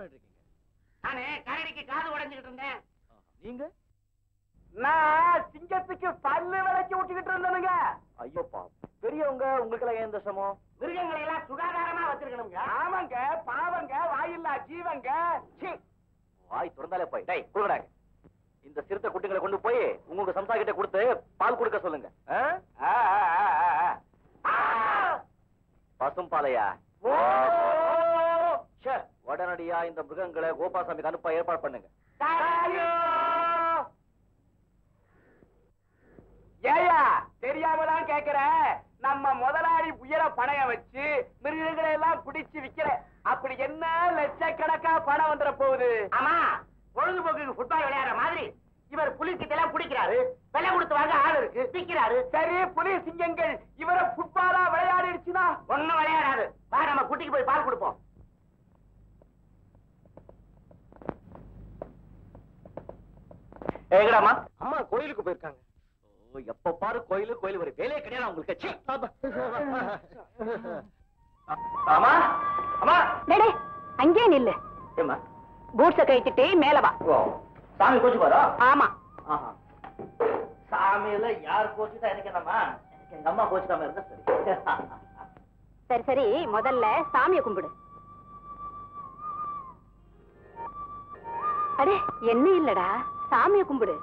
பண்ணிட்டு இருக்கீங்க நானே கரடிக்கு காது உடைஞ்சுக்கிட்டு இருந்தேன் நீங்க நான் சிங்கத்துக்கு பல்லு விலைக்கு விட்டுக்கிட்டு இருந்தேனுங்க ஐயோப்பா பெரியவங்க உங்களுக்கு எல்லாம் ஏன் இந்த சிரமம் மிருகங்களை எல்லாம் சுகாதாரமா வச்சிருக்கணுங்க ஆமாங்க பாவங்க வாயில்லா ஜீவங்க சீ வாய் திறந்தாலே போய் டேய் கொடுங்கடாங்க இந்த சிறுத்தை குட்டிகளை கொண்டு போய் உங்க சம்சா கிட்ட கொடுத்து பால் கொடுக்க சொல்லுங்க ஆ? ஆ, ஆ, ஆ, ஆ. ஆ! பசும் பாலையா ஓ! ச்சே, உடனடியா இந்த மிருகங்களை கோபாசாமிக்கு அனுப்ப ஏற்பாடு பண்ணுங்க தாயோ! ஏயா தெரியாம தான் கேக்குறேன் நம்ம முதலாளி உயர பணைய வச்சு மிருகங்களை எல்லாம் பிடிச்சு விக்கிற அப்படி என்ன லட்சக்கணக்கா பணம் வந்துட போகுது ஆமா பொழுதுபோக்கு ஃபுட்பால் விளையாடுற மாதிரி இவர் புலி எல்லாம் பிடிக்கிறாரு விலை கொடுத்து வாங்க ஆள் இருக்கு விக்கிறாரு சரி புலி சிங்கங்கள் இவரை ஃபுட்பாலா விளையாடிடுச்சுன்னா ஒண்ணும் விளையாடாது வா நம்ம குட்டிக்கு போய் பால் கொடுப்போம் ஏங்கடாமா அம்மா கோயிலுக்கு போயிருக்காங்க ஓ எப்ப பாரு கோயிலு கோயில் ஒரு வேலையே கிடையாது உங்களுக்கு ச்சீ. ஆமா அம்மா டேடே அங்கே நில்லு ஏம்மா பூட்ஸ கழிச்சிட்டு மேல வா ஓ சாமி கோச்சு பாரா ஆமா ஆஹா. சாமியில யார் கோச்சுட்டா எனக்கு என்னம்மா எனக்கு எங்க அம்மா கோச்சுக்காம இருந்தா சரி சரி சரி முதல்ல சாமியை கும்பிடு அடே என்ன இல்லடா சாமியை கும்பிடு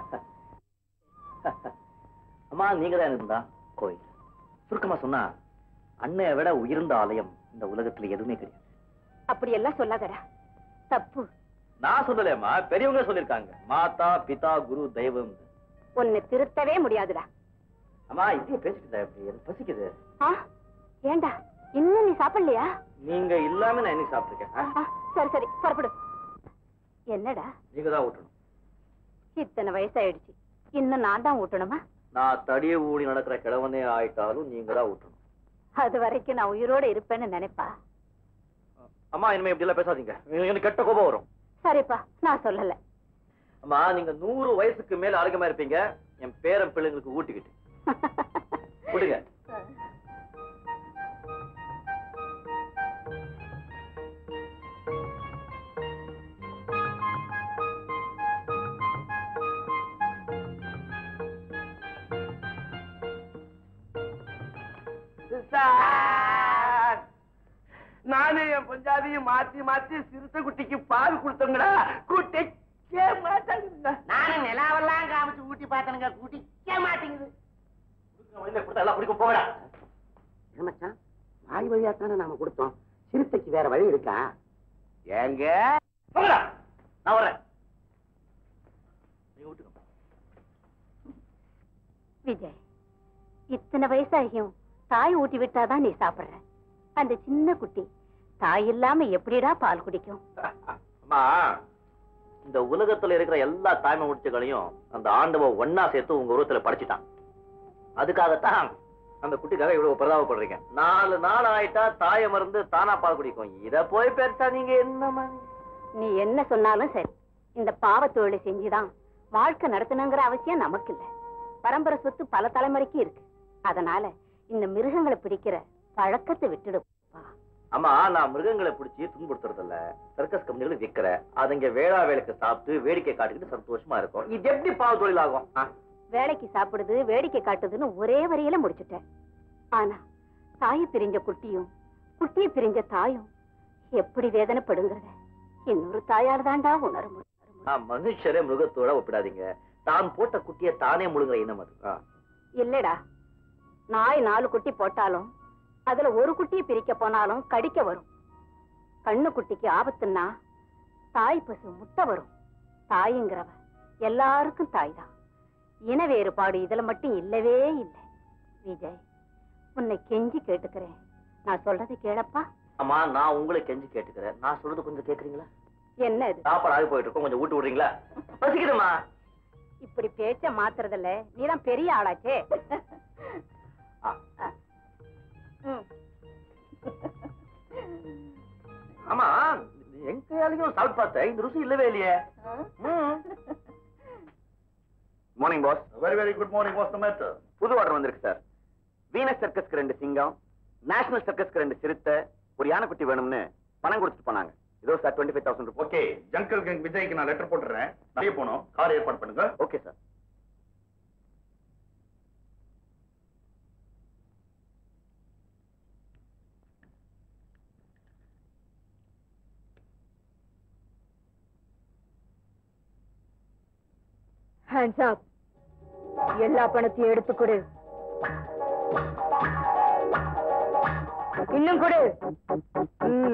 அம்மா நீங்க தான் இருந்தா கோயில் சுருக்கமா சொன்னா அன்னைய விட உயர்ந்த ஆலயம் இந்த உலகத்துல எதுவுமே கிடையாது அப்படி எல்லாம் சொல்லாதடா தப்பு நான் சொல்லலையம்மா பெரியவங்க சொல்லிருக்காங்க மாதா பிதா குரு தெய்வம் உன்னை திருத்தவே முடியாதுடா அம்மா இப்படியே பேசிட்டு இருந்தா எப்படி எனக்கு பசிக்குது ஆ ஏண்டா இன்னும் நீ சாப்பிடலையா நீங்க இல்லாம நான் என்னைக்கு சாப்பிட்டுருக்கேன் ஆ, சரி சரி புறப்படு என்னடா நீங்க தான் ஊட்டணும் இத்தனை வயசாயிடுச்சு இன்னும் நான் தான் ஊட்டணுமா நான் தடிய ஊடி நடக்கிற கிழவனே ஆயிட்டாலும் நீங்க தான் ஊட்டணும் அது வரைக்கும் நான் உயிரோட இருப்பேன்னு நினைப்பா அம்மா இனிமே இப்படி எல்லாம் பேசாதீங்க எனக்கு கெட்ட கோபம் வரும் சரிப்பா நான் சொல்லல அம்மா நீங்க நூறு வயசுக்கு மேல ஆரோக்கியமா இருப்பீங்க என் பேரன் பிள்ளைங்களுக்கு ஊட்டிக்கிட்டு விடுங்க சார் நானும் என் பஞ்சாதியும் மாத்தி மாத்தி சிறுத்தை குட்டிக்கு பால் கொடுத்தோங்கடா குட்டிக்கே மாட்டாங்க நானும் நிலாவெல்லாம் காமிச்சு ஊட்டி பார்த்தனுங்க குடிக்க மாட்டேங்குது கொடுத்தா எல்லாம் குடிக்க போகடா மச்சான் வாய் வழியா தானே நாம கொடுத்தோம் சிறுத்தைக்கு வேற வழி இருக்கா ஏங்க போங்கடா நான் வரேன் நீங்க விட்டுக்கோ விஜய் இத்தனை வயசாகியும் தாய் ஊட்டி விட்டாதான் நீ சாப்பிடுற அந்த சின்ன குட்டி தாய் இல்லாம எப்படிடா பால் குடிக்கும் அம்மா இந்த உலகத்துல இருக்கிற எல்லா தாய்மை முடிச்சுகளையும் அந்த ஆண்டவ ஒன்னா சேர்த்து உங்க உருவத்துல படைச்சிட்டான் அதுக்காகத்தான் அந்த குட்டிக்காக இவ்வளவு பிரதாபப்படுறீங்க நாலு நாள் ஆயிட்டா தாயை மருந்து தானா பால் குடிக்கும் இத போய் பெருசா நீங்க என்னமா நீ என்ன சொன்னாலும் சரி இந்த பாவத் தொழிலை செஞ்சுதான் வாழ்க்கை நடத்தணுங்கிற அவசியம் நமக்கு இல்ல பரம்பரை சொத்து பல தலைமுறைக்கு இருக்கு அதனால இந்த மிருகங்களை பிடிக்கிற பழக்கத்தை விட்டுடுப்பா அம்மா நான் மிருகங்களை பிடிச்சி துன்புறுத்துறது இல்ல சர்க்கஸ் கம்பெனிகளை விக்கிற அதுங்க வேளா வேலைக்கு சாப்பிட்டு வேடிக்கை காட்டிக்கிட்டு சந்தோஷமா இருக்கும் இது எப்படி பாவ தொழில் ஆகும் ஆ? வேலைக்கு சாப்பிடுது வேடிக்கை காட்டுதுன்னு ஒரே வரியில முடிச்சுட்டேன் ஆனா தாயை பிரிஞ்ச குட்டியும் குட்டியை பிரிஞ்ச தாயும் எப்படி வேதனைப்படுங்கிறத இன்னொரு தாயால் தாண்டா உணர முடியும் ஆ, மனுஷரே மிருகத்தோட ஒப்பிடாதீங்க தான் போட்ட குட்டியை தானே முழுங்குற இனம் அது ஆ. இல்லடா நாய் நாலு குட்டி போட்டாலும் அதுல ஒரு குட்டியை பிரிக்க போனாலும் கடிக்க வரும் கண்ணு குட்டிக்கு ஆபத்துன்னா தாய் பசு முட்டை வரும் தாய்ங்கிறவ எல்லாருக்கும் தாய் தான் இன வேறுபாடு இதுல மட்டும் இல்லவே இல்லை விஜய் உன்னை கெஞ்சி கேட்டுக்கிறேன் நான் சொல்றதை கேளப்பா அம்மா நான் உங்களை கெஞ்சி கேட்டுக்கிறேன் நான் சொல்றது கொஞ்சம் கேக்குறீங்களா என்ன இது சாப்பாடு ஆகி போயிட்டு இருக்கோம் கொஞ்சம் ஊட்டி விடுறீங்களா பசிக்குதுமா இப்படி பேச்ச மாத்துறதில்ல நீதான் பெரிய ஆளாச்சே ஆ. ம். ஆமா எங்க கையாலையும் சாப்பிட்டு பார்த்தேன் இந்த ருசி இல்லவே இல்லையே morning boss very very good morning boss matter புது ஆர்டர் வந்திருக்கு சார் வீனஸ் சர்க்கஸ்க்கு ரெண்டு சிங்கம் நேஷனல் சர்க்கஸ்க்கு ரெண்டு சிறுத்தை ஒரு யானைக்குட்டி வேணும்னு பணம் கொடுத்துட்டு போனாங்க இதோ sir twenty five thousand okay jungle gang விஜய்க்கு நான் லெட்டர் போட்டுறேன் நிறைய போனோம் கார் ஏற்பாடு பண்ணுங்க ஓகே சார் ஹேண்ட்ஸ் அப் எல்லா பணத்தையும் எடுத்து கொடு இன்னும் கொடு ம்.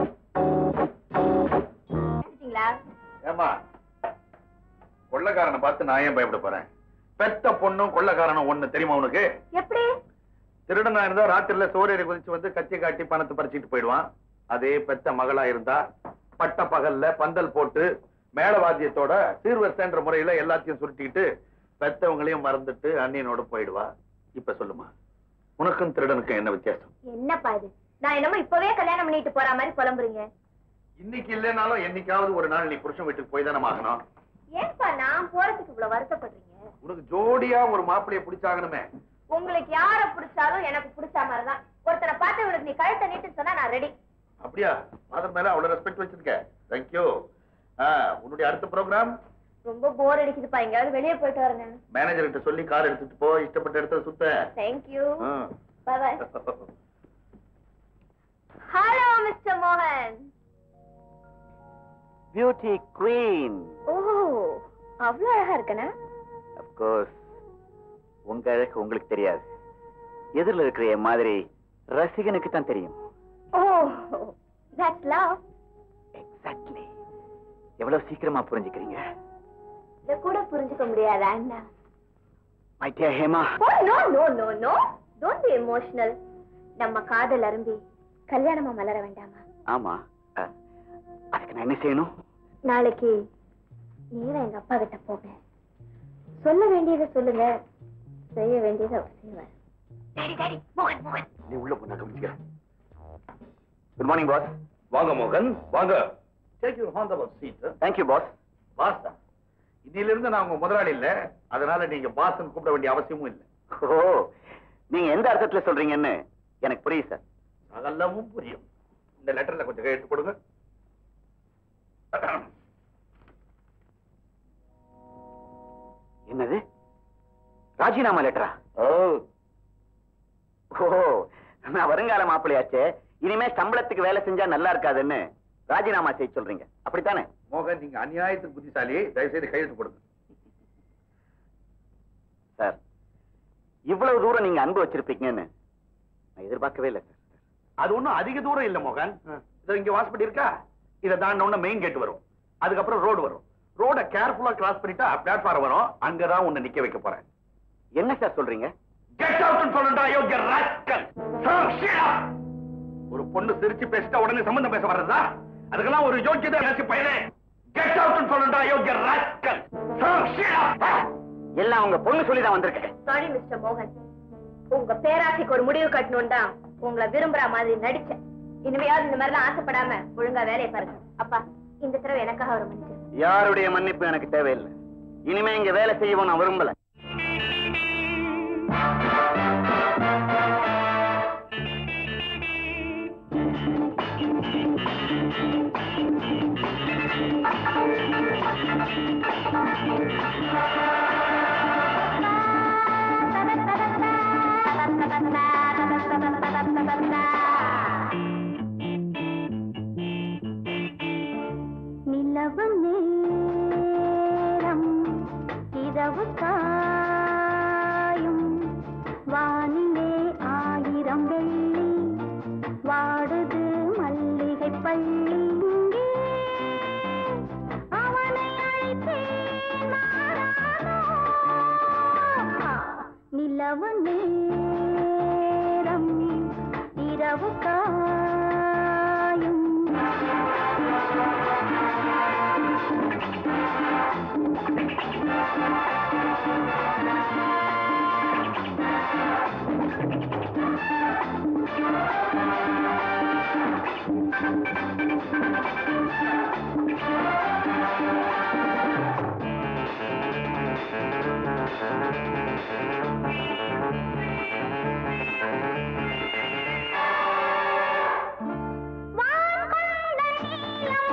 ஏமா கொள்ளக்காரனை பார்த்து நான் ஏன் பயப்பட போறேன் பெத்த பொண்ணும் கொள்ளக்காரனும் ஒண்ணு தெரியுமா உனக்கு எப்படி திருடனா இருந்தா ராத்திரில சோரியரை குதிச்சு வந்து கத்தி காட்டி பணத்தை பறிச்சுட்டு போயிடுவான் அதே பெத்த மகளா இருந்தா பட்ட பகல்ல பந்தல் போட்டு மேளவாத்தியத்தோட சீர்வரிசைன்ற முறையில எல்லாத்தையும் சுருட்டிக்கிட்டு பெத்தவங்களையும் மறந்துட்டு அண்ணியனோட போயிடுவா இப்ப சொல்லுமா உனக்கும் திருடனுக்கும் என்ன வித்தியாசம் என்னப்பா இது நான் என்னமோ இப்பவே கல்யாணம் பண்ணிட்டு போற மாதிரி புலம்புறீங்க இன்னைக்கு இல்லைனாலும் என்னைக்காவது ஒரு நாள் நீ புருஷன் வீட்டுக்கு போய் தானே ஆகணும் ஏன்பா நான் போறதுக்கு இவ்வளவு வருத்தப்படுறீங்க உனக்கு ஜோடியா ஒரு மாப்பிளைய பிடிச்சாகணுமே உங்களுக்கு யார பிடிச்சாலும் எனக்கு பிடிச்ச மாதிரிதான் ஒருத்தரை பார்த்து இவனுக்கு நீ கழுத்தை நீட்டு சொன்னா நான் ரெடி அப்படியா ஃபாதர் மேல அவ்வளவு ரெஸ்பெக்ட் வச்சிருக்க தேங்க்யூ உன்னுடைய அடுத்த ப்ரோக்ராம் ரொம்ப போர் அடிக்குதுப்பா எங்கேயாவது வெளியே போயிட்டு வரேன் மேனேஜர் கிட்ட சொல்லி கார் எடுத்துட்டு போ இஷ்டப்பட்ட இடத்துல சுத்த தேங்க்யூ ஆ. பை பை ஹலோ மிஸ்டர் மோகன் பியூட்டி குவீன் ஓ அவ்வளவு அழகா இருக்கனா கோர்ஸ் உங்க அழகு உங்களுக்கு தெரியாது எதிரில் இருக்கிற என் மாதிரி ரசிகனுக்கு தான் தெரியும் ஓ தட்ஸ் லவ் எக்ஸாக்ட்லி எவ்வளவு சீக்கிரமா புரிஞ்சுக்கிறீங்க இத கூட புரிஞ்சுக்க முடியாதா அண்ணா my dear Hema oh no no no no don't be emotional நம்ம காதல் அரும்பி கல்யாணமா மலர வேண்டாமா ஆமா அஹ், அதுக்கு நான் என்ன செய்யணும் நாளைக்கு நேரா எங்க அப்பா கிட்ட போங்க சொல்ல வேண்டியதை சொல்லுங்க செய்ய வேண்டியதை அவர் செய்வார் டாடி டாடி மோகன் மோகன் நீ உள்ள போனா கவனிச்சுக்கிறேன் குட் மார்னிங் பாஸ் வாங்க மோகன் வாங்க take your hand our seat thank you boss boss தான் இன்னில இருந்து நான் உங்க முதலாளி இல்ல அதனால நீங்க பாஸ்ன்னு கூப்பிட வேண்டிய அவசியமும் இல்ல ஓ நீங்க எந்த அர்த்தத்துல சொல்றீங்கன்னு எனக்கு புரியுது சார் அதெல்லாமும் புரியும் இந்த லெட்டர்ல கொஞ்சம் கையெழுத்து கொடுங்க என்னது ராஜினாமா லெட்டரா ஓ ஓ நான் வருங்கால மாப்பிள்ளையாச்சே இனிமே சம்பளத்துக்கு வேலை செஞ்சா நல்லா இருக்காதுன்னு ராஜினாமா செய்ய சொல்றீங்க அப்படித்தானே மோகன் நீங்க அநியாயத்துக்கு புத்திசாலி தயவு செய்து கையெழுத்து கொடுங்க சார் இவ்வளவு தூரம் நீங்க அன்பு வச்சிருப்பீங்கன்னு நான் எதிர்பார்க்கவே இல்லை சார் அது ஒண்ணும் அதிக தூரம் இல்ல மோகன் இதோ இங்க வாசப்படி இருக்கா இதை தாண்ட உடனே மெயின் கேட் வரும் அதுக்கப்புறம் ரோடு வரும் ரோட கேர்ஃபுல்லா கிராஸ் பண்ணிட்டா பிளாட்ஃபார்ம் வரும் அங்கதான் உன்னை நிக்க வைக்க போறேன் என்ன சார் சொல்றீங்க கெட் அவுட் சொல்லுடா யோகிய ராஸ்கல் ஒரு பொண்ணு சிரிச்சு பேசிட்டா உடனே சம்பந்தம் பேச வர்றதா அதுக்கெல்லாம் ஒரு யோக்கியதை பேசி பையனே கெட் அவுட் சொல்லுடா யோகிய ராஸ்கல் எல்லாம் உங்க பொண்ணு சொல்லி தான் வந்திருக்கேன் சாரி மிஸ்டர் மோகன் உங்க பேராசைக்கு ஒரு முடிவு கட்டணும் தான் உங்களை விரும்புற மாதிரி நடிச்சேன் இனிமையாவது இந்த மாதிரிலாம் ஆசைப்படாம ஒழுங்கா வேலையை பாருங்க அப்பா இந்த தடவை எனக்காக ஒரு மன்னிச்சு யாருடைய மன்னிப்பு எனக்கு தேவையில்லை இனிமே இங்க வேலை செய்யவும் நான் விரும்பல நிலவு நேரம் இரவு காயும் வானிலே ஆயிரம் வெள்ளி வாடுது மல்லிகை பள்ளி இங்கே. அவனை அழைத்தேன் மாறானோ. நிலவு நேரம் இரவு காயும் வான் கொண்ட நீலம்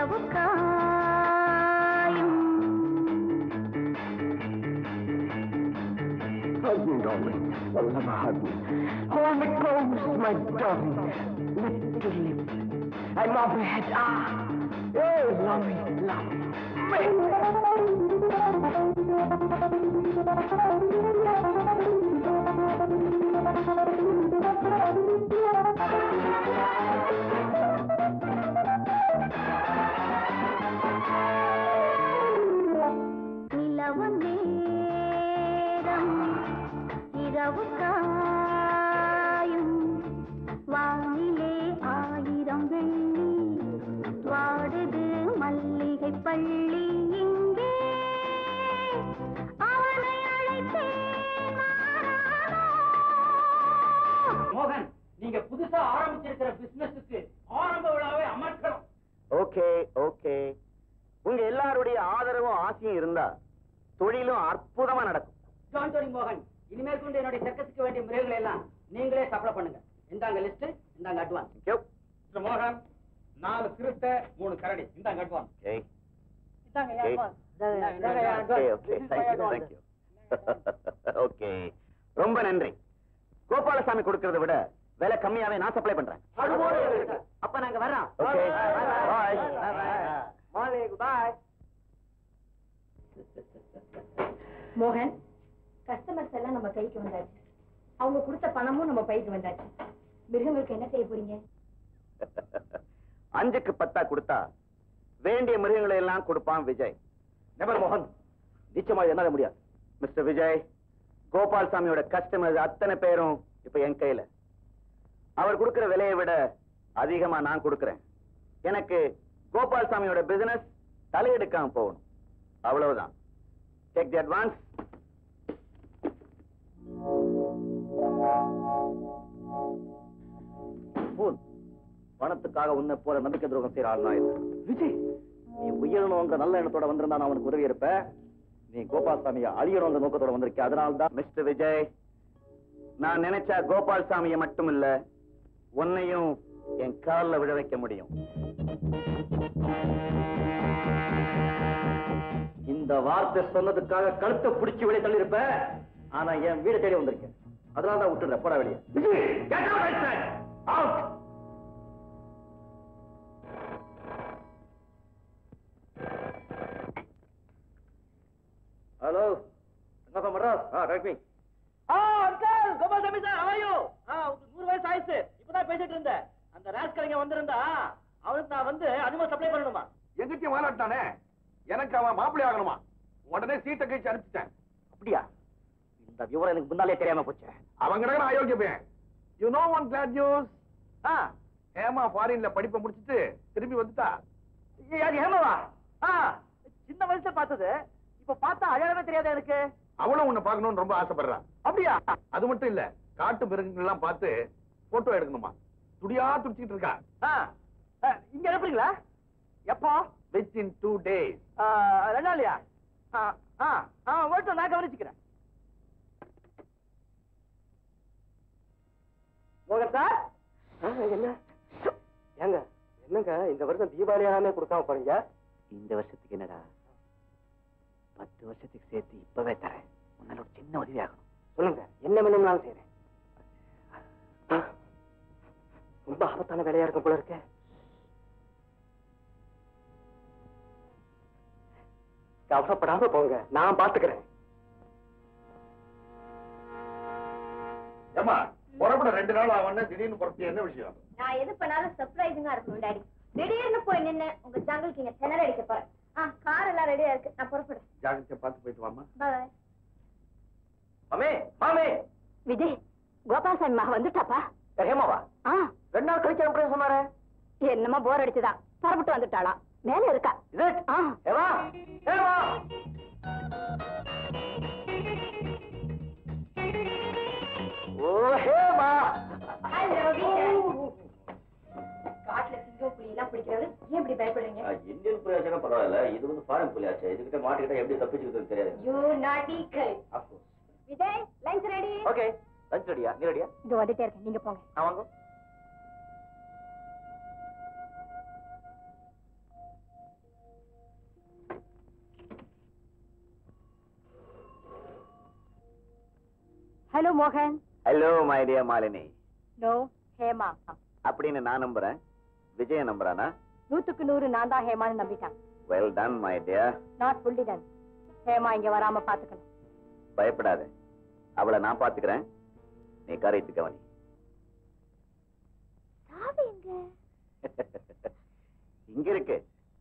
இரவு காயும் Hug me, darling. Oh, have a hug me. Hold me close, my darling. Lip to lip. I'm off my head. Ah! Oh, love me, love me. நிலவு நேரம் இரவு காயும் வானிலே ஆயிரம் வெள்ளி வாடுது மல்லிகை பள்ளி இங்கே அவனை அழைத்தேன் மாறானோ மோகன் நீங்க புதுசா ஆரம்பிச்சிருக்கிற பிசினஸுக்கு ஆரம்ப விழாவை அமர்க்கணும் ஓகே ஓகே உங்க எல்லாருடைய ஆதரவும் ஆசையும் இருந்தா தொழிலும் அற்புதமா நடக்கும் ஜான் டோனி மோகன் இனிமேல் கொண்டு என்னுடைய சர்க்கஸுக்கு வேண்டிய மிருகங்களை எல்லாம் நீங்களே சப்ளை பண்ணுங்க இந்தாங்க லிஸ்ட் இந்தாங்க அட்வான்ஸ் Thank you. மிஸ்டர் மோகன் நாலு சிறுத்தை மூணு கரடி இந்தாங்க அட்வான்ஸ் Okay. இந்தாங்க Okay. advance. Okay, இந்தாங்க okay. advance. Thank you, thank you. Okay. ரொம்ப நன்றி கோபாலசாமி கொடுக்கறத விட விலை கம்மியாவே நான் சப்ளை பண்றேன் அதுபோல இருக்கு. அப்ப நாங்க வர்றோம் Okay. Bye. மாலை பாய் மோகன் கஸ்டமர்ஸ் எல்லாம் நம்ம கைக்கு வந்தாச்சு அவங்க கொடுத்த பணமும் நம்ம பைக்கு வந்தாச்சு மிருகங்களுக்கு என்ன செய்ய போறீங்க அஞ்சுக்கு பத்தா கொடுத்தா வேண்டிய மிருகங்களை எல்லாம் கொடுப்பான் விஜய் நெவர் மோகன் நிச்சயமா இது என்னால முடியாது மிஸ்டர் விஜய் கோபால் சாமியோட கஸ்டமர்ஸ் அத்தனை பேரும் இப்ப என் கையில அவர் கொடுக்கிற விலையை விட அதிகமா நான் கொடுக்கிறேன் எனக்கு கோபால் சாமியோட பிசினஸ் தலையெடுக்காம போகணும் அவ்வளவுதான் டேக் தி அட்வான்ஸ் பணத்துக்காக உன்னை போல நம்பிக்கை துரோகம் செய்யற ஆள் நான் இல்லை விஜய் நீ உயரணுங்கிற நல்ல எண்ணத்தோட வந்திருந்தா நான் உனக்கு உதவி இருப்பேன் நீ கோபால்சாமியை அழியணுங்கிற நோக்கத்தோட வந்திருக்க அதனால தான் மிஸ்டர் விஜய் நான் நினைச்சா கோபால் சாமியை மட்டும் இல்ல உன்னையும் என் கால்ல விழ வைக்க முடியும் இந்த வார்த்தை சொன்னதுக்காக கழுத்தை பிடிச்சி வெளியே தள்ளி இருப்ப ஆனா என் வீடு தேடி வந்திருக்கேன் அதனால தான் விட்டுடுறேன் போட வெளியே அவுட் ஹலோ என்ன மட்ராஸ் ஆ கரெக்ட் மீ ஆ அங்கிள் கோபால்சாமி சார் ஹவாயோ ஆ உங்களுக்கு நூறு வயசு ஆயிடுச்சு இப்பதான் பேசிட்டு இருந்தேன் அந்த ராஸ்கலிங்க வந்திருந்தா அவனுக்கு நான் வந்து அனிமல் சப்ளை பண்ணணுமா எங்கிட்டயும் வாலாட்டானே எனக்கு அவன் மாப்பிள்ளை ஆகணுமா உடனே சீட்டை கழிச்சு அனுப்பிச்சிட்டேன் அப்படியா இந்த விவரம் எனக்கு முன்னாலே தெரியாம போச்சு அவங்க கிடக்கிற அயோக்கிய பையன் you know one glad news ஆ ஏமா ஃபாரின்ல படிப்பை முடிச்சிட்டு திரும்பி வந்துட்டா ஏ, அது ஹேமாவா ஆ சின்ன வயசுல பார்த்தது இப்ப பார்த்தா அழகவே தெரியாத எனக்கு அவளும் உன்னை பார்க்கணும்னு ரொம்ப ஆசைப்படுறா அப்படியா அது மட்டும் இல்ல காட்டு மிருகங்கள் எல்லாம் பார்த்து போட்டோ எடுக்கணுமா துடியா துடிச்சிட்டு இருக்கா ஆ ஆ, இங்க அனுப்புறீங்களா எப்போ வித் இன் டூ டேஸ் ஆ, ரெண்டு நாளையா ஆ ஆ ஆ ஓட்டும் நான் கவனிச்சுக்கிறேன் மோகன் சார் என்ன ஏங்க என்னங்க இந்த வருஷம் தீபாவளியானே கொடுக்காம போறீங்க இந்த வருஷத்துக்கு என்னடா பத்து வருஷத்துக்கு சேர்த்து இப்பவே தரேன் உன்னால ஒரு சின்ன உதவி ஆகணும் சொல்லுங்க என்ன வேணும்னாலும் செய்யறேன் ரொம்ப ஆபத்தான வேலையா இருக்கும் போல இருக்க கவலைப்படாம போங்க நான் பாத்துக்கிறேன் ஏமா புறப்பட ரெண்டு நாள் ஆவன திடீர்னு புறப்பட்டு என்ன விஷயம் நான் எது பண்ணாலும் சர்ப்ரைசிங்கா இருக்கணும் டாடி திடீர்னு போய் நின்னு உங்க ஜங்கலுக்கு இங்க திணற அடிக்க போறேன் ஆ கார் எல்லாம் ரெடியா இருக்கு நான் புறப்படுறேன் ஜாகிரதையா பார்த்து போயிட்டு வாமா பாய் மாமே மாமே விஜய் கோபால்சாமி மக வந்துட்டாப்பா ஹேமாவா ஆ ரெண்டு நாள் கழிச்சு அனுப்புறேன் சொன்னாரே என்னமோ போர் அடிச்சுதா புறப்பட்டு வந்துட்டாளா மேல இருக்கா இது ஆ ஹேமா ஹேமா ஓ ஹேமா காட்டுல சிங்கம் புலி எல்லாம் பிடிக்கிறது ஏன் இப்படி பயப்படுறீங்க இந்தியன் புலியாச்சுன்னா பரவாயில்ல இது வந்து ஃபாரின் புலியாச்சு இதுகிட்ட மாட்டிக்கிட்டா எப்படி தப்பிச்சுக்கிறது தெரியாது you naughty Vijay lunch ready okay lunch ரெடியா நீ ரெடியா இது வந்துட்டே இருக்கேன் நீங்க போங்க நான் வாங்க ஹலோ மோகன் hello my dear Malini no Hema அப்படின்னு நான் நம்புறேன் விஜய நம்புறானா நூத்துக்கு நூறு நான் தான் ஹேமான்னு நம்பிட்டான் well done my dear not fully done Hema இங்க வராம பாத்துக்கணும் பயப்படாத அவளை நான் பாத்துக்கிறேன் நீ காரியத்து கவனி இங்க இருக்கு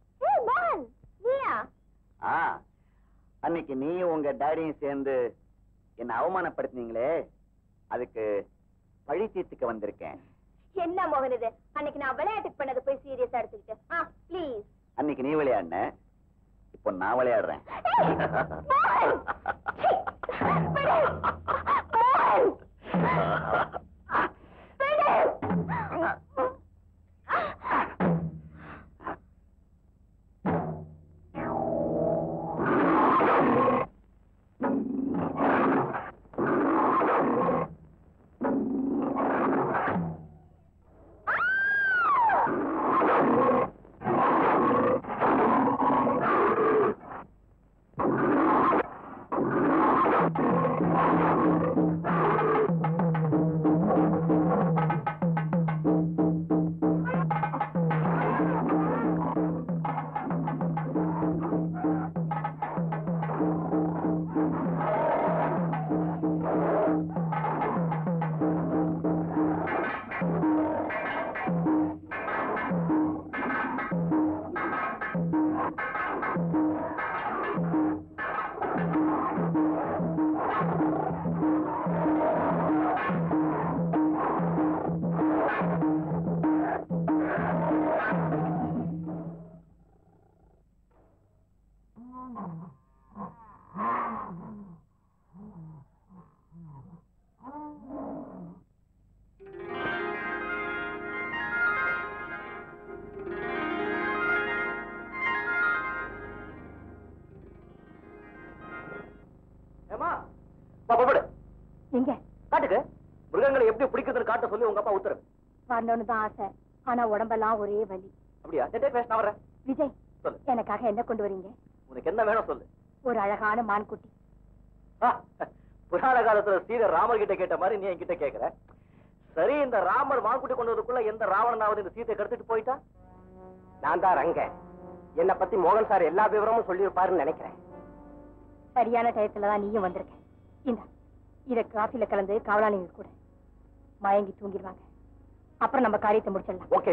ஆ அன்னைக்கு நீயும் உங்க டேடியும் சேர்ந்து என்ன அவமானப்படுத்தினீங்களே அதுக்கு பழி தீர்த்துக்க வந்திருக்கேன் என்ன மோகன் இது அன்னைக்கு நான் விளையாட்டுக்கு பண்ணது போய் சீரியஸா எடுத்துக்கிட்டு ஆ ப்ளீஸ் அன்னைக்கு நீ விளையாடின இப்போ நான் விளையாடுறேன் ஏமா பாப்படு எங்க காட்டுக்கு மிருகங்களை எப்படி பிடிக்கிறதுன்னு காட்ட சொல்லி உங்க அப்பா உத்தரவு வரணும்னு தான் ஆசை ஆனா உடம்பெல்லாம் ஒரே வலி அப்படியா டே பேச நான் வரேன் விஜய் சொல்லு எனக்காக என்ன கொண்டு வரீங்க உனக்கு என்ன வேணும் சொல்லு ஒரு அழகான மான்குட்டி ஆ, புராண காலத்துல சீதை ராமர் கிட்ட கேட்ட மாதிரி நீ என்கிட்ட கேக்குற சரி இந்த ராமர் மான்குட்டி கொண்டு வரதுக்குள்ள எந்த ராவணனாவது இந்த சீத்தை கடத்திட்டு போயிட்டா நான் தான் ரங்க என்ன பத்தி மோகன் சார் எல்லா விவரமும் சொல்லியிருப்பாருன்னு நினைக்கிறேன் சரியான டயத்துல தான் நீயும் வந்திருக்க இந்த இத காஃபில கலந்து காவலாளிங்க கூட மயங்கி தூங்கிடுவாங்க அப்புறம் நம்ம காரியத்தை முடிச்சிடலாம் ஓகே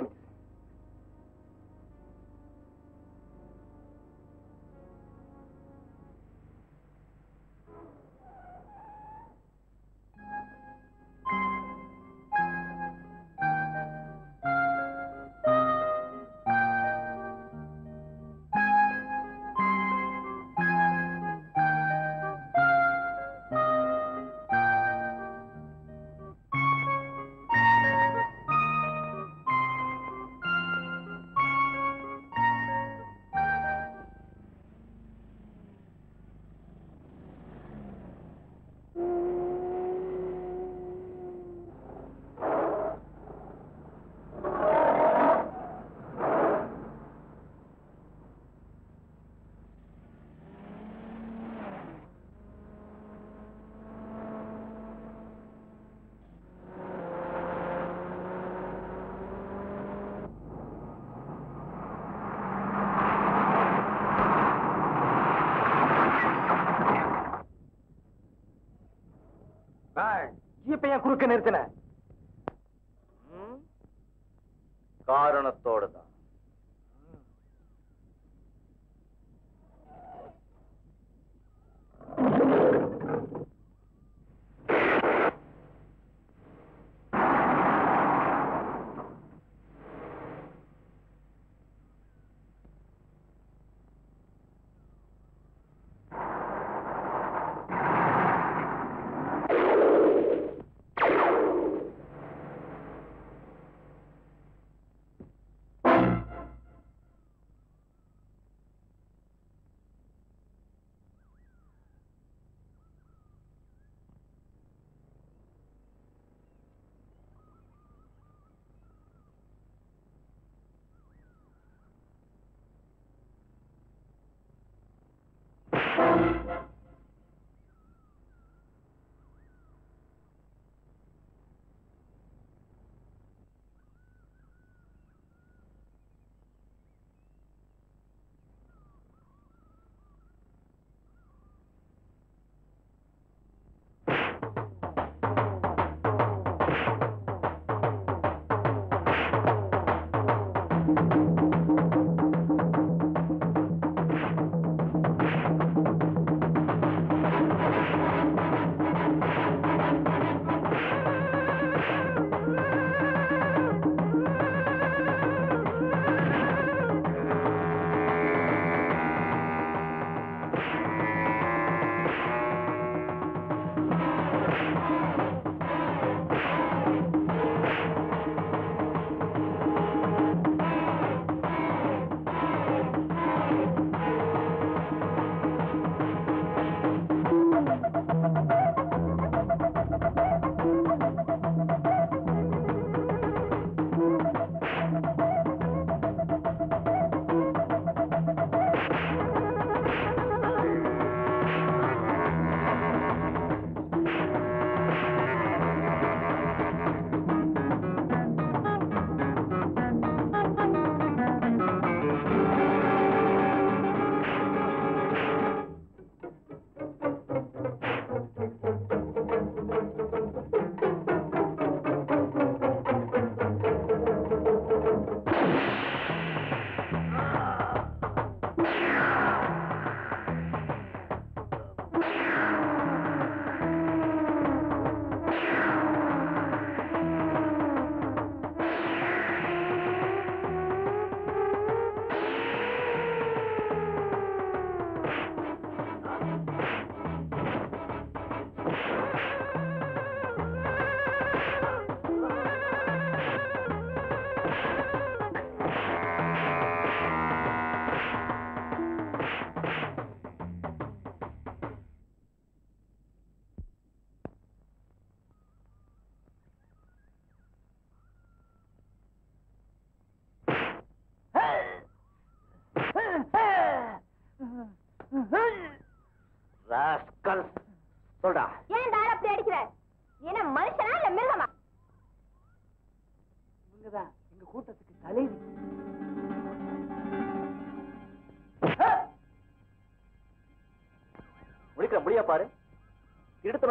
ஜீப்பை ஏன் குறுக்க நிறுத்தின ம்? காரணத்தோட தான்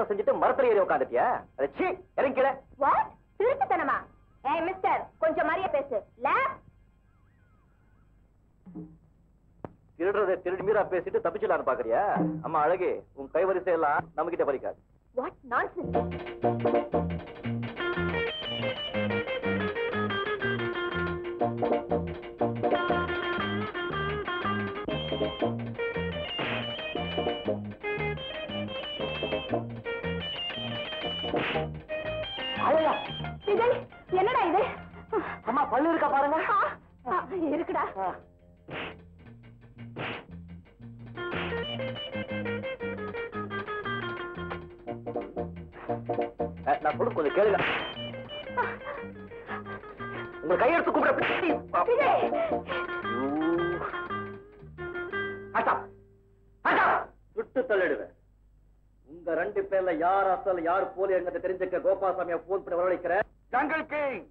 திருட்டுத்தனம் செஞ்சுட்டு மரத்துல ஏறி உட்காந்துட்டியா அதை சீ இறங்கிக்கிற வாட் திருட்டுத்தனமா ஏய் மிஸ்டர் கொஞ்சம் மரியா பேசு லேப் திருடுறதை திருடி மீறா பேசிட்டு தப்பிச்சலான்னு பாக்குறியா அம்மா அழகு உன் கைவரிசை எல்லாம் நம்ம கிட்ட பறிக்காது வாட் நான்சென்ஸ் விஜய் என்னடா இது அம்மா பல்லு இருக்கா பாருங்க ஆ, ஆ, இருக்குடா அஹ், நான் சொல்ல கொஞ்சம் கேளுங்க உங்க கையெடுத்து கூப்பிட விஜய் அட்டா அட்டா சுட்டு தள்ளிடுவேன் உங்க ரெண்டு பேர்ல யார் அசல் யார் போலி என்கிறத தெரிஞ்சுக்க கோபாசாமியை போன் பண்ணி வரவழைக்கிறேன் ஜங்கல் கிங்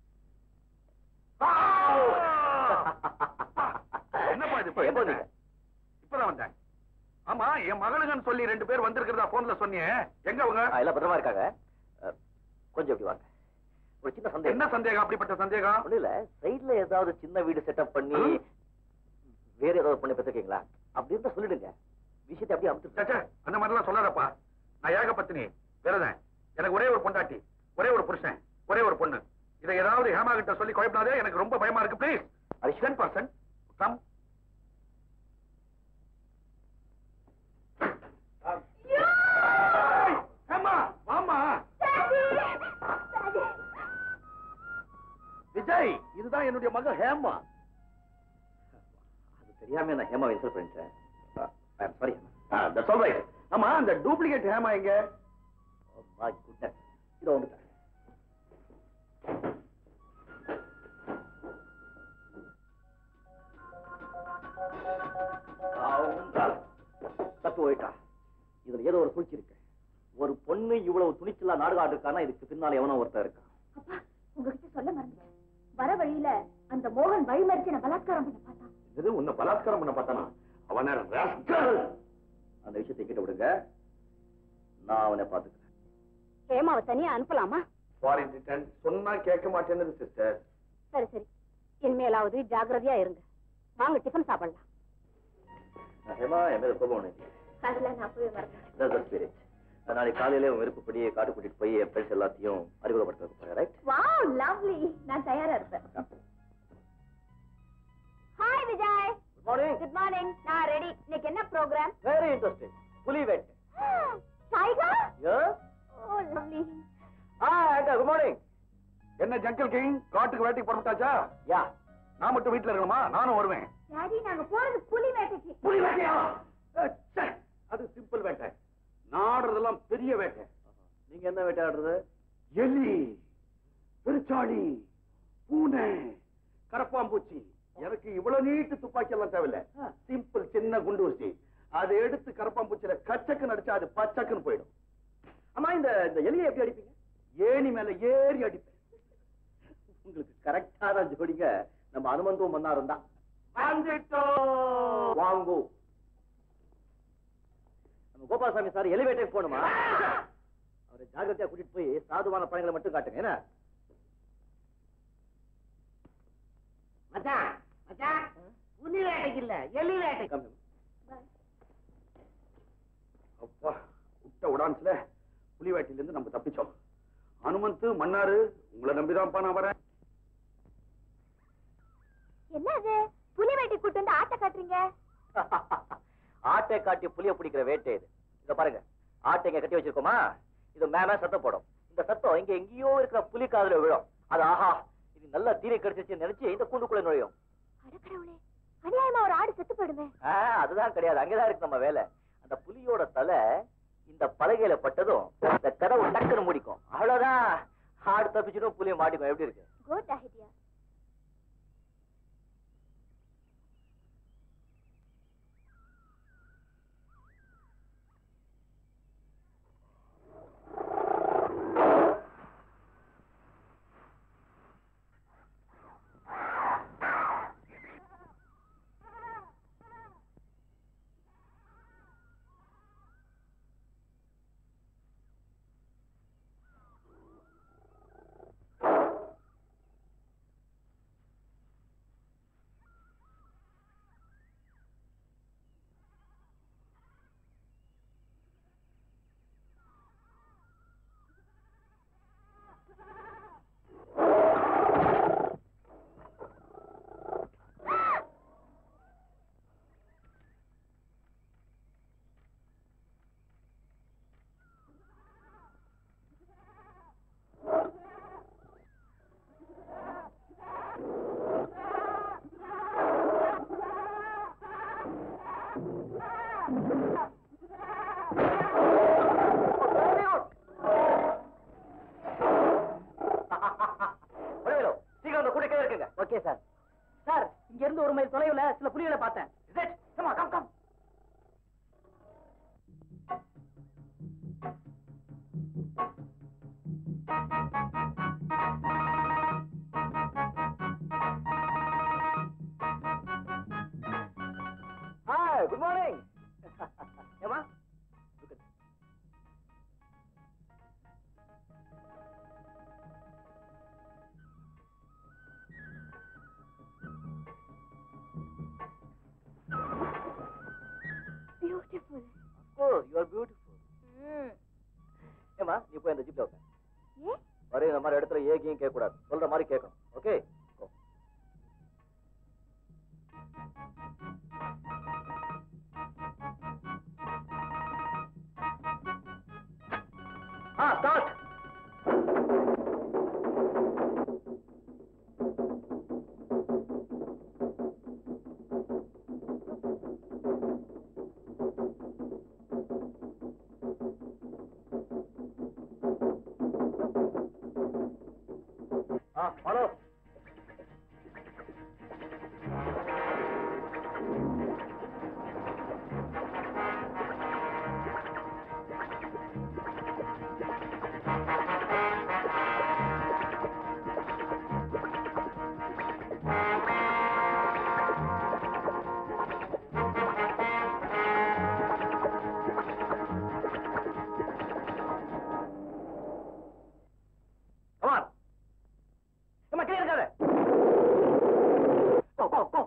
என்னப்பா இது எப்போ வந்தீங்க? இப்பதான் வந்தேன் ஆமா என் மகளுங்கன்னு சொல்லி ரெண்டு பேர் வந்திருக்கிறதா போன்ல சொன்னியே எங்க அவங்க ஆ, எல்லாம் பத்திரமா இருக்காங்க அஹ், கொஞ்சம் இப்படி வாங்க ஒரு சின்ன சந்தேகம் என்ன சந்தேகம் அப்படிப்பட்ட சந்தேகம் ஒண்ணு இல்ல சைடுல ஏதாவது சின்ன வீடு செட்டப் பண்ணி வேற ஏதாவது பண்ணி பெற்றுக்கீங்களா அப்படி இருந்தா சொல்லிடுங்க விஷயத்தை அப்படியே அமுத்து சச்சே, அந்த மாதிரிலாம் சொல்லாதப்பா நான் ஏக பத்தினி விரதன் எனக்கு ஒரே ஒரு பொண்டாட்டி ஒரே ஒரு புருஷன் ஒரே ஒரு பொண்ணு இதை ஏதாவது ஹேமா கிட்ட சொல்லி குழப்பினாதே எனக்கு ரொம்ப பயமா இருக்கு ப்ளீஸ் அது டென் பர்சன்ட் கம் ஹேமா வாமா விஜய் இதுதான் என்னுடைய மக ஹேமா அது தெரியாம நான் ஹேமா இன்சல்ட் பண்ணிட்டேன் சாரி தட்ஸ் ஆல் ரைட் ஆமா அந்த டூப்ளிகேட் ஹேமா எங்க மை குட்னஸ் இதோ வந்துட்டேன் அவன்தான் தப்பு போயிட்டா இதுல ஏதோ ஒரு சூழ்ச்சி இருக்கு ஒரு பொண்ணு இவ்வளவு துணிச்சலா நாடுகாடு இருக்கானா இதுக்கு பின்னால எவனோ ஒருத்தன் இருக்கான் அப்பா உங்ககிட்ட சொல்ல மறந்துட்டேன் வர வழியில அந்த மோகன் வழிமறிச்சு நான் பலாத்காரம் பண்ண பார்த்தான் இது உன்னை பலாத்காரம் பண்ண பார்த்தானா அவன rascal. அந்த விஷயத்தை கிட்ட விடுங்க நான் அவனை பாத்துக்கிறேன் ஹேமாவை தனியா அனுப்பலாமா Foreign return சொன்னா கேட்க மாட்டேன்னு சிஸ்டர் சரி சரி இனிமேலாவது ஜாக்கிரதையா இருங்க வாங்க டிஃபன் சாப்பிடலாம் ஹேமா என் மேல கோபம் உனக்கு அதெல்லாம் நான் போய் வரேன் That's the spirit. நாளைக்கு காலையில உன் விருப்பப்படி காட்டு கூட்டிட்டு போய் என் ஃப்ரெண்ட்ஸ் எல்லாத்தையும் அறிமுகப்படுத்த போறேன் ரைட் வாவ் லவ்லி நான் தயாரா இருப்பேன் hi Vijay good morning good morning நான் ரெடி இன்னைக்கு என்ன ப்ரோக்ராம் வெரி இன்ட்ரெஸ்டிங் புலி வெட் டைகர் எஸ் ஓ லவ்லி ஆ அக்கா குட் மார்னிங் என்ன ஜங்கல் கிங் காட்டுக்கு வேட்டைக்கு புறப்பட்டாச்சா யா நான் மட்டும் வீட்டுல இருக்கணுமா நானும் வருவேன் டாடி நாங்க போறது புலி வேட்டைக்கு புலி வேட்டையா அஹ், ச்சே, அது சிம்பிள் வேட்டை நாடுறதெல்லாம் பெரிய வேட்டை நீங்க என்ன வேட்டையாடுறது எலி பெருச்சாளி பூனை கரப்பாம்பூச்சி எனக்கு இவ்வளவு நீட்டு துப்பாக்கி எல்லாம் தேவையில்ல சிம்பிள் சின்ன குண்டு ஊசி அதை எடுத்து கரப்பாம்பூச்சியில கச்சக்கு அடிச்சா அது பச்சக்குன்னு போயிடும் அம்மா இந்த இந்த எலியை எப்படி அடிப்பீங்க ஏணி மேல ஏறி அடிப்பேன் உங்களுக்கு கரெக்டான ஜோடிங்க நம்ம அனுமந்தும் மன்னாரும் தான் வந்துட்டோம் வாங்கோ நம்ம கோபாலசாமி சார் எலி வேட்டைக்கு போகணுமா அவரை ஜாகிரதையா கூட்டிட்டு போய் சாதுவான பழங்களை மட்டும் காட்டுங்க என்ன மச்சான் மச்சான் புலி வேட்டைக்கு இல்ல எலி வேட்டை Come here. அப்பா விட்ட உடான்ஸ்ல புலிவேட்டில இருந்து நம்ம தப்பிச்சோம் அனுமந்து மன்னாரு உங்களை நம்பிதான்ப்பா நான் வரேன் என்ன அது புலி வேட்டை கூட்டு வந்து ஆட்ட காட்டுறீங்க ஆட்டை காட்டி புளிய பிடிக்கிற வேட்டை இது இத பாருங்க ஆட்டை இங்க கட்டி வச்சிருக்கோமா இது மேல சத்தம் போடும் இந்த சத்தம் இங்க எங்கேயோ இருக்கிற புலி காதுல விழும் அது ஆஹா இது நல்ல தீரை கிடைச்சிச்சு நினைச்சு இந்த கூண்டுக்குள்ள நுழையும் அடக்கடவுளே அநியாயமா ஒரு ஆடு செத்து போயிடுமே ஆ, அதுதான் கிடையாது அங்கதான் இருக்கு நம்ம வேலை அந்த புலியோட தலை இந்த பலகையில பட்டதும் இந்த கதவு டக்குன்னு முடிக்கும் அவ்வளவுதான் ஆடு தப்பிச்சிடும் புலியை மாட்டிக்கும் எப்படி இருக்கு குட் ஐடியா இங்க இருந்து ஒரு மைல் தொலைவுல சில புலிகளை பார்த்தேன் Is it? Come on, come, come. Hi, good morning. Hema beautiful oh you are beautiful Hema நீ போய் அந்த ஜிப்ல உட்கார் ஏ வர இந்த மாதிரி இடத்துல ஏகியும் கேட்க கூடாது சொல்ற மாதிரி கேட்கணும் ஓகே ஆ ஸ்டார்ட் ஆ ஹலோ கமான் ஏமா கீழே இருக்காத போ போ போ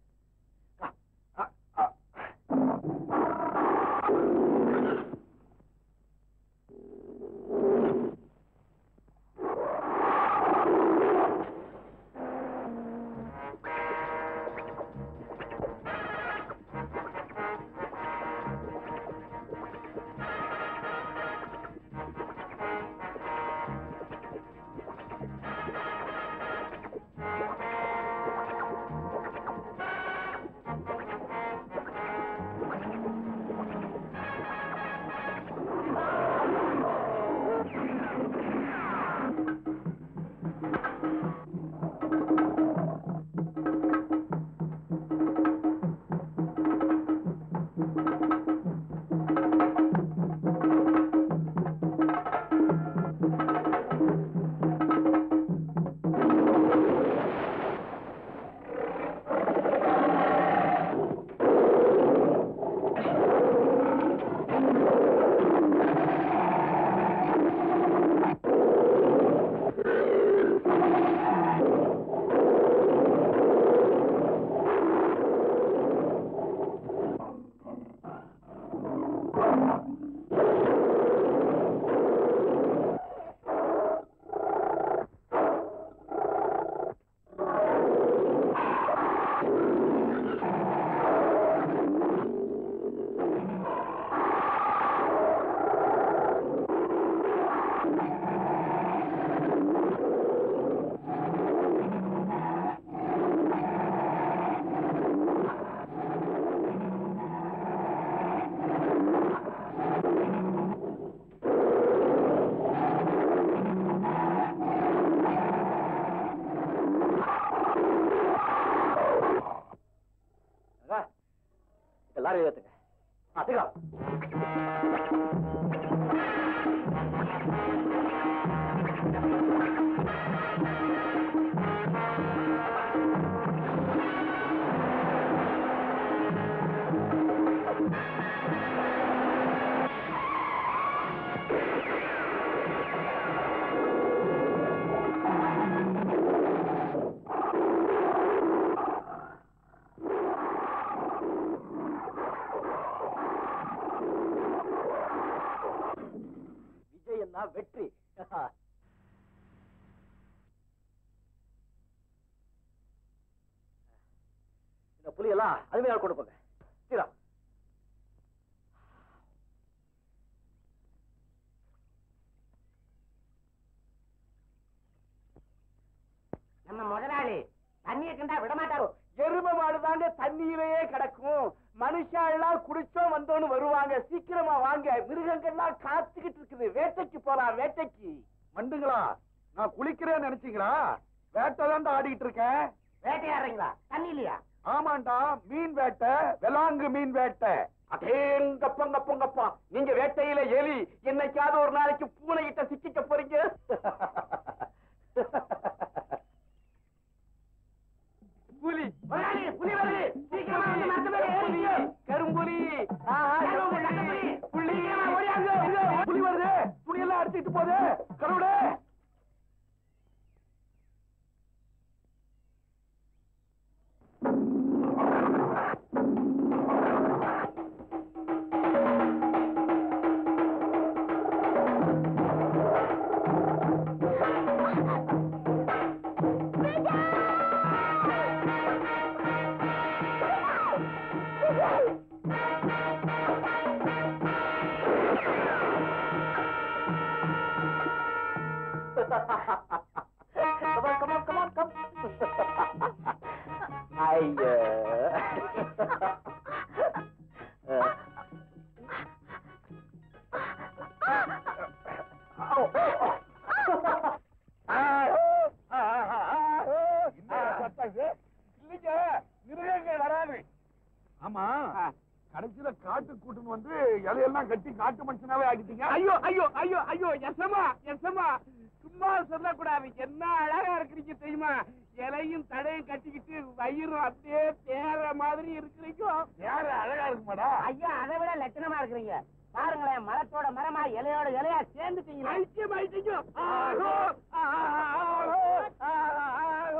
லாரி ஏத்துங்க அதுதான் விஜய் என்ன வெற்றி இந்த புலியெல்லாம் அருமையாக கொண்டு போங்க சீரா நம்ம முதலாளி தண்ணியை கண்டா விட மாட்டாரோ எரும மாடு தாங்க தண்ணியிலேயே கிடக்கும் மனுஷாலாம் குடிச்சோம் வந்தோன்னு வருவாங்க சீக்கிரமா வாங்க மிருகங்கள்லாம் காத்துக்கிட்டு இருக்குது வேட்டைக்கு போலாம் வேட்டைக்கு மண்டுங்களா நான் குளிக்கிறேன்னு நினைச்சீங்களா வேட்டை தான் ஆடிக்கிட்டு இருக்கேன் வேட்டையாடுறீங்களா தண்ணி இல்லையா ஆமாண்டா மீன் வேட்டை வெலாங்கு மீன் வேட்டை அடேங்கப்பங்கப்பங்கப்பா நீங்க வேட்டையில எலி என்னைக்காவது ஒரு நாளைக்கு பூனை கிட்ட சிக்கிக்க போறீங்க புலி முதலாளி, புலி வருது சீக்கிரமா வந்து மரத்து மேல ஏறுங்க. கரும்புலி ஆஹா, கரும்புலி. புலி ஓடியாங்க புலி வருது துணியெல்லாம் அடிச்சிட்டு போகுது கடவுளே come on, come on, come on, come. ஐயோ இல்லைங்க மிருகங்கள் வராது ஆமா கடைசியில காட்டு கூட்டுன்னு வந்து இலையெல்லாம் கட்டி காட்டு மனுஷனாவே ஆக்கிட்டீங்க ஐயோ ஐயோ ஐயோ ஐயோ எசமா எசமா சும்மா சொல்லக்கூடாது என்ன அழகா இருக்கிறீங்க தெரியுமா இலையும் தடையும் கட்டிக்கிட்டு வயிறும் அப்படியே பேர மாதிரி இருக்கிறீங்க யாரு அழகா இருக்குமாடா ஐயா அதை விட லட்சணமா இருக்கிறீங்க பாருங்களேன் மரத்தோட மரமா இலையோட இலையா சேர்ந்துட்டீங்க ஐக்கியம் ஐக்கியம் ஆஹோ ஆஹோ ஆஹோ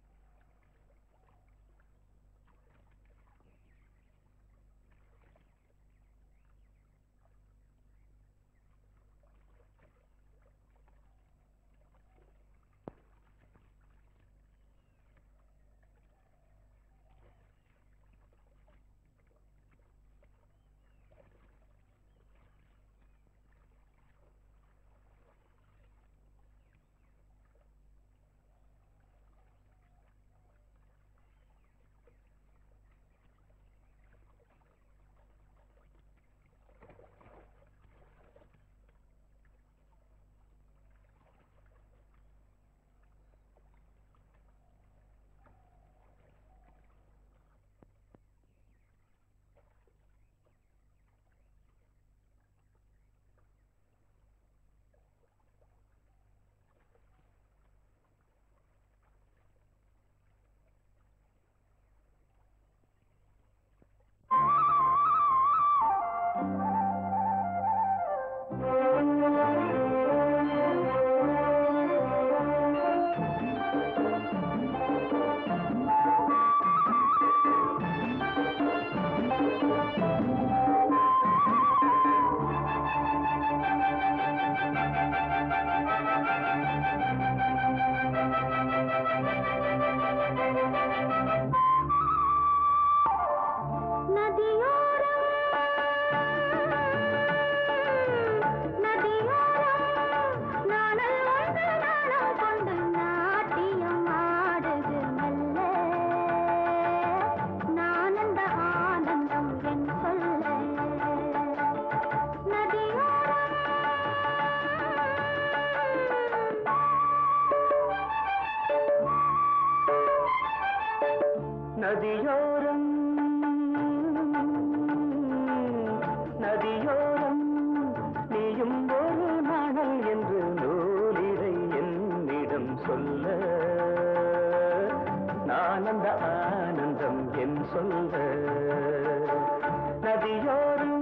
நதியோரம் நதியோரம் நீயும் ஒரு மணல் என்று நூலிரை என்னிடம் சொல்ல நான் அந்த ஆனந்தம் என் சொல்ல நதியோரம்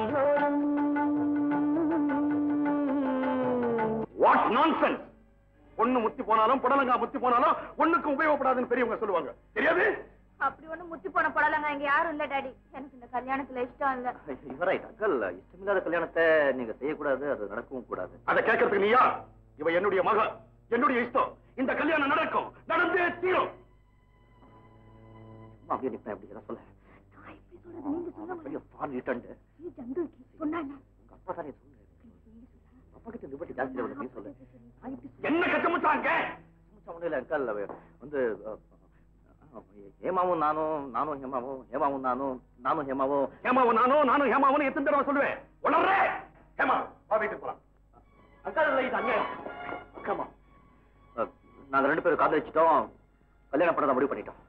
நதியோரம் வாட் நான்சென்ஸ் பொண்ணு முத்தி போனாலும் புடலங்கா முத்தி போனாலும் ஒண்ணுக்கு உபயோகப்படாதுன்னு பெரியவங்க சொல்லுவாங்க தெரியாது அப்படி ஒண்ணு முத்தி போன படலங்க இங்க யாரும் இல்ல டாடி எனக்கு இந்த கல்யாணத்துல இஷ்டம் இல்ல இவராய் அக்கல் இஷ்டமில்லாத கல்யாணத்தை நீங்க செய்யக்கூடாது அது நடக்கவும் கூடாது அதை கேட்கறதுக்கு நீயா இவ என்னுடைய மக என்னுடைய இஷ்டம் இந்த கல்யாணம் நடக்கும் நடந்தே தீரும் சும்மா அப்படியே நிப்பேன் அப்படி எல்லாம் சொல்ல அவன் பெரிய ஃபான் ரிட்டர்ன்டு உங்க அப்பா தானே சொல்லு உங்க அப்பா கிட்ட லிபர்ட்டி ஜாஸ்தி இல்லை நீ சொல்லு என்ன கச்சமுச்சாங்க சும்மா ஒண்ணும் இல்ல அக்கல் அவ வந்து அஹ், அஹ், ஹேமாவும் நானும் நானும் ஹேமாவும் ஹேமாவும் நானும் நானும் ஹேமாவும் ஹேமாவும் நானும் நானும் ஹேமாவும் எத்தனை தடவை சொல்லுவேன் உணர்றே ஹேமா வா வீட்டுக்கு போலாம் அக்கா இல்லை இது அநியாயம் அக்காமா அஹ், நாங்க ரெண்டு பேரும் காதலிச்சிட்டோம் கல்யாணம் பண்ணத முடிவு பண்ணிட்டோம்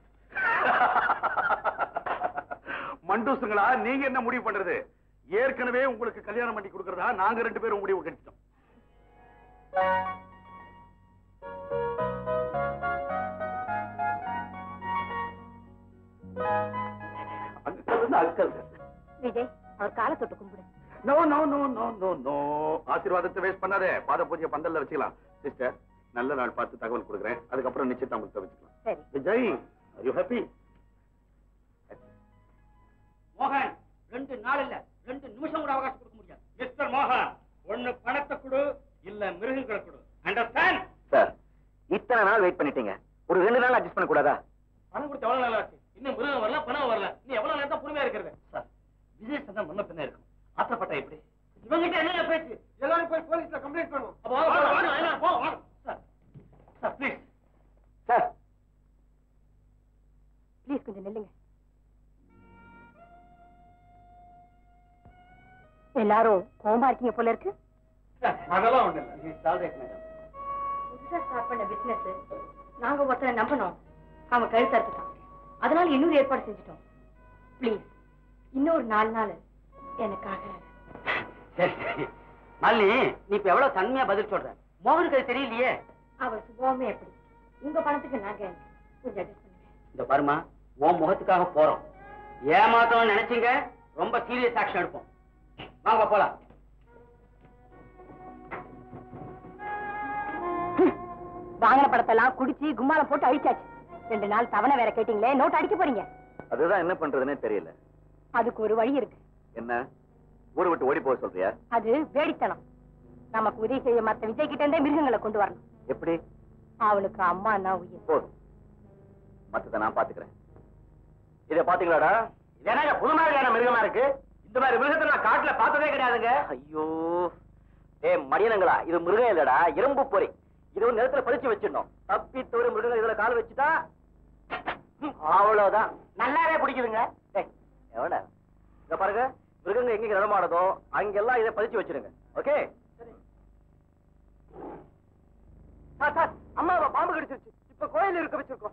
மண்டூசுங்களா நீங்க என்ன முடிவு பண்றது ஏற்கனவே உங்களுக்கு கல்யாணம் பண்ணி கொடுக்கறதா நாங்க ரெண்டு பேரும் முடிவு கட்டிட்டோம் அங்கிள் வந்து அங்கிள் விஜய் அவர் காலை தொட்டு கும்பிடு no no no no no no ஆசீர்வாதத்தை வேஸ்ட் பண்ணாதே பாத பூஜை பந்தல்ல வச்சுக்கலாம் சிஸ்டர் நல்ல நாள் பார்த்து தகவல் கொடுக்குறேன் அதுக்கப்புறம் நிச்சயதார்த்தத்தை வச்சுக்கலாம் சரி விஜய் யூ ஹாப்பி மோகன் ரெண்டு நாள் இல்ல ரெண்டு நிமிஷம் கூட அவகாசம் கொடுக்க முடியாது மிஸ்டர் மோகன் ஒண்ணு பணத்தை கொடு இல்ல மிருகங்களை கொடு அண்டர்ஸ்டாண்ட் சார் இத்தனை நாள் வெயிட் பண்ணிட்டீங்க ஒரு ரெண்டு நாள் அட்ஜஸ்ட் பண்ண கூடாதா பணம் கொடுத்து எவ்வளவு நாள் ஆச்சு இன்னும் மிருகம் வரல பணம் வரல நீ எவ்வளவு நேரம் தான் பொறுமையா இருக்கிறது சார் விஜய் சந்தா முன்ன பின்ன இருக்கும் ஆத்திரப்பட்டா எப்படி இவங்கிட்ட என்ன பேச்சு எல்லாரும் போய் போலீஸ்ல கம்ப்ளைண்ட் பண்ணுவோம் அப்ப வாங்க, வாங்க, வாங்க, வாங்க, போ, வாங்க. Sir sir please sir please கொஞ்சம் நில்லுங்க எல்லாரும் கோமா இருக்கீங்க போல இருக்கு அதெல்லாம் ஒண்ணு இல்ல சால்ரேட் மேடம் புதுசா ஸ்டார்ட் பண்ண பிசினஸ் நாங்க ஒருத்தரை நம்பணும் அவன் கழுத்து அறுத்துட்டான் அதனால இன்னொரு ஏற்பாடு செஞ்சுட்டோம் ப்ளீஸ் இன்னொரு நாலு நாள் எனக்காக சரி சரி மல்லி நீ இப்ப எவ்வளவு தன்மையா பதில் சொல்ற மோகனுக்கு அது தெரியலையே அவர் சுபாவமே எப்படி உங்க பணத்துக்கு நாங்க கொஞ்சம் அட்ஜஸ்ட் பண்ணுங்க இந்த பாருமா உன் முகத்துக்காக போறோம் ஏமாத்தோம்னு நினைச்சீங்க ரொம்ப சீரியஸ் ஆக்ஷன் எடுப்போம் வாங்க போலாம் வாங்கின படத்தெல்லாம் குடிச்சு கும்மாலம் போட்டு அழிச்சாச்சு ரெண்டு நாள் தவணை வேற கேட்டீங்களே நோட் அடிக்க போறீங்க அதுதான் என்ன பண்றதுன்னே தெரியல அதுக்கு ஒரு வழி இருக்கு என்ன ஊரை விட்டு ஓடி போக சொல்றியா அது வேடித்தனம் நமக்கு உதவி செய்ய மத்த விஜய் கிட்ட இருந்தே மிருகங்களை கொண்டு வரணும் எப்படி அவனுக்கு அம்மா தான் உயிர் போதும் மத்தத நான் பாத்துக்கிறேன் இத பாத்தீங்களாடா இது என்னங்க புது மாதிரியான மிருகமா இருக்கு இந்த மாதிரி மிருகத்தை நான் காட்டுல பார்த்ததே கிடையாதுங்க ஐயோ ஏ மடியனங்களா இது மிருகம் இல்லடா இரும்பு பொறி இது ஒரு நிலத்துல பதிச்சு வச்சிடணும் தப்பி தவிர மிருகம் இதுல கால் வச்சுட்டா ம், அவ்வளவுதான் நல்லாவே பிடிக்குதுங்க ஏய், எவன இத பாருங்க மிருகங்க எங்க நடமாடுதோ அங்கெல்லாம் இதை பதிச்சு வச்சிருங்க ஓகே சார் சார் அம்மாவை பாம்பு கடிச்சிருச்சு இப்ப கோயில் இருக்க வச்சிருக்கோம்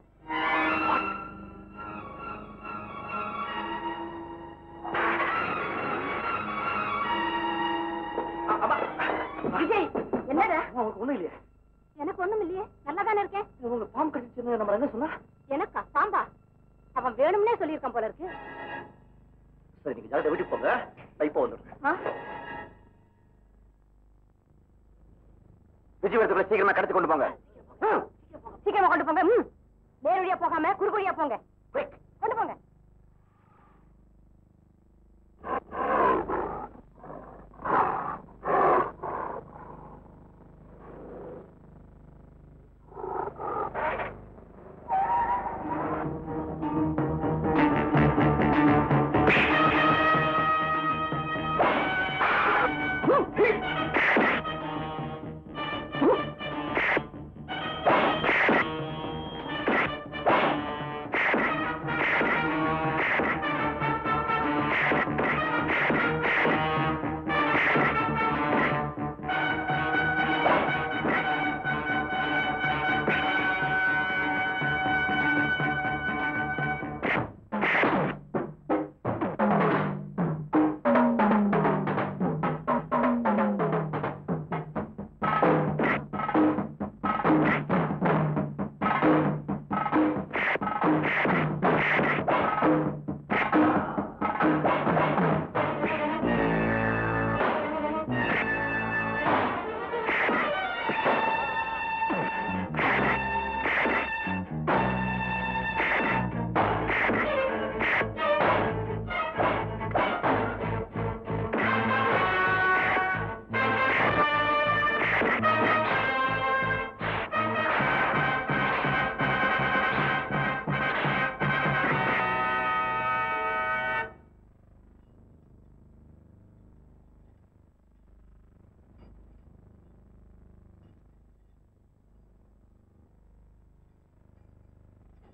விஜய் என்னடா உனக்கு ஒண்ணும் இல்லையா எனக்கு ஒண்ணும் இல்லையே நல்லா தானே இருக்கேன் உங்க பாம்பு கடிச்சுன்னு நம்ம என்ன சொன்னா எனக்கா பாம்பா அவன் வேணும்னே சொல்லியிருக்கான் போல இருக்கு சரி நீங்க ஜாலியா வீட்டுக்கு போங்க நான் இப்போ வந்துடுறேன் ஆ? விஜயவரத்துக்குள்ள சீக்கிரமா கடத்தி கொண்டு போங்க ம், சீக்கிரமா கொண்டு போங்க ம். நேர் வழியா போகாம குறுக்கு வழியா போங்க quick. கொண்டு போங்க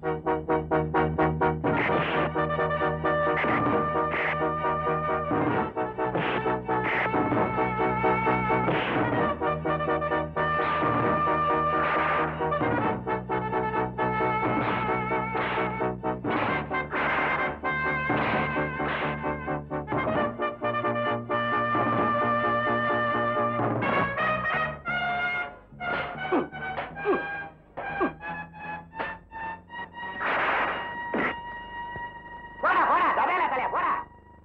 போடா போடா தவேல தலையா போடா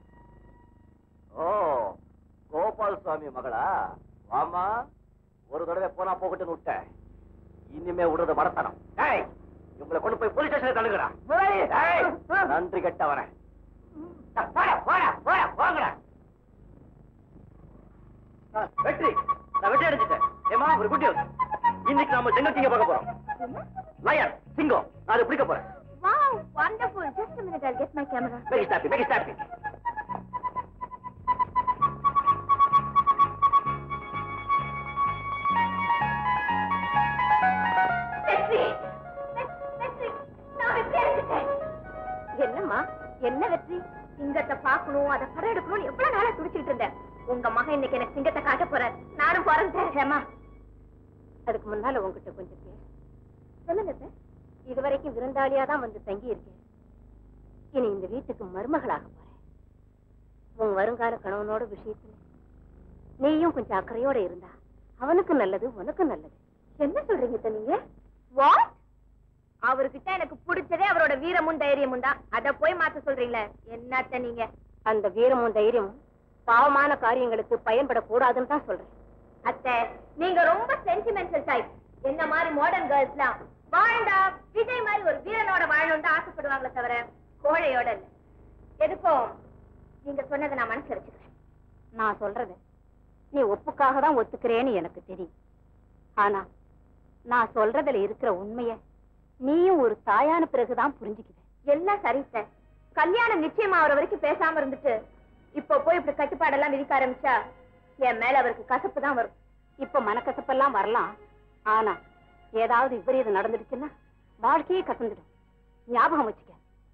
ஓ கோபால் சுவாமி மகளா வாமா ஒரு தடவை போனா போகட்டுன்னு விட்டேன் இனிமே விடுறத மடத்தனம் ஏய் இவங்களை கொண்டு போய் போலீஸ் ஸ்டேஷன்ல தள்ளுங்கடா முதலாளி ஏய், நன்றி கெட்டவனே போடா போடா போடா போங்கடா ஆ, வெற்றி நான் வெற்றி அடைஞ்சிட்டேன் ஏமா ஒரு குட்டி இன்னைக்கு நாம செங்கத்திங்க பார்க்க போறோம் லயன் சிங்கம் நான் அதை பிடிக்க போறேன் Wow, wonderful. Just a minute, I'll get my camera. Maggie ஸ்டாப்பி மேகி ஸ்டாப்பி வெற்றி! வெற்றி! நான் வெற்றி அடைஞ்சிட்டேன். என்னம்மா என்ன வெற்றி சிங்கத்தை பார்க்கணும் அதை படம் எடுக்கணும்னு எவ்வளவு நாளா துடிச்சிட்டு இருந்தேன் உங்க மகன் இன்னைக்கு எனக்கு சிங்கத்தை காட்ட போறார் நானும் பிறந்தேன் ஹேமா அதுக்கு முன்னால உங்ககிட்ட கொஞ்சம் பேச சொல்லுங்க சார் இதுவரைக்கும் விருந்தாளியா தான் வந்து தங்கி இருக்கேன் இனி இந்த வீட்டுக்கு மருமகளாக போறேன் உன் வருங்கால கணவனோட விஷயத்துல நீயும் கொஞ்சம் அக்கறையோட இருந்தா அவனுக்கு நல்லது உனக்கு நல்லது என்ன சொல்றீங்க நீங்க வாட் அவர்கிட்ட எனக்கு பிடிச்சதே அவரோட வீரமும் தைரியமும் தான் அத போய் மாத்த சொல்றீங்களே என்னத்த நீங்க அந்த வீரமும் தைரியமும் பாவமான காரியங்களுக்கு பயன்படக்கூடாதுன்னு தான் சொல்றேன் அத்தை நீங்க ரொம்ப சென்டிமெண்டல் டைப் என்ன மாதிரி மாடர்ன் கேர்ள்ஸ்லாம் வாழ்ந்தா விஜய் மாதிரி ஒரு வீரனோட வாழணும் தான் ஆசைப்படுவாங்களே தவிர கோழையோட இல்ல எதுக்கும் நீங்க சொன்னதை நான் மனசு வச்சுக்கிறேன் நான் சொல்றது நீ ஒப்புக்காக தான் ஒத்துக்கிறேன்னு எனக்கு தெரியும் ஆனா நான் சொல்றதுல இருக்கிற உண்மைய நீயும் ஒரு தாயான பிறகுதான் புரிஞ்சுக்குவேன் எல்லாம் சரி சார் கல்யாணம் நிச்சயமா ஆகுற வரைக்கும் பேசாம இருந்துட்டு இப்போ போய் இப்படி கட்டுப்பாடெல்லாம் விதிக்க ஆரம்பிச்சா என் மேல அவருக்கு கசப்பு தான் வரும் இப்ப மனக்கசப்பெல்லாம் வரலாம் ஆனா ஏதாவது விபரீதம் நடந்துடுச்சுன்னா வாழ்க்கையே கசந்துடும் ஞாபகம் வச்சுக்க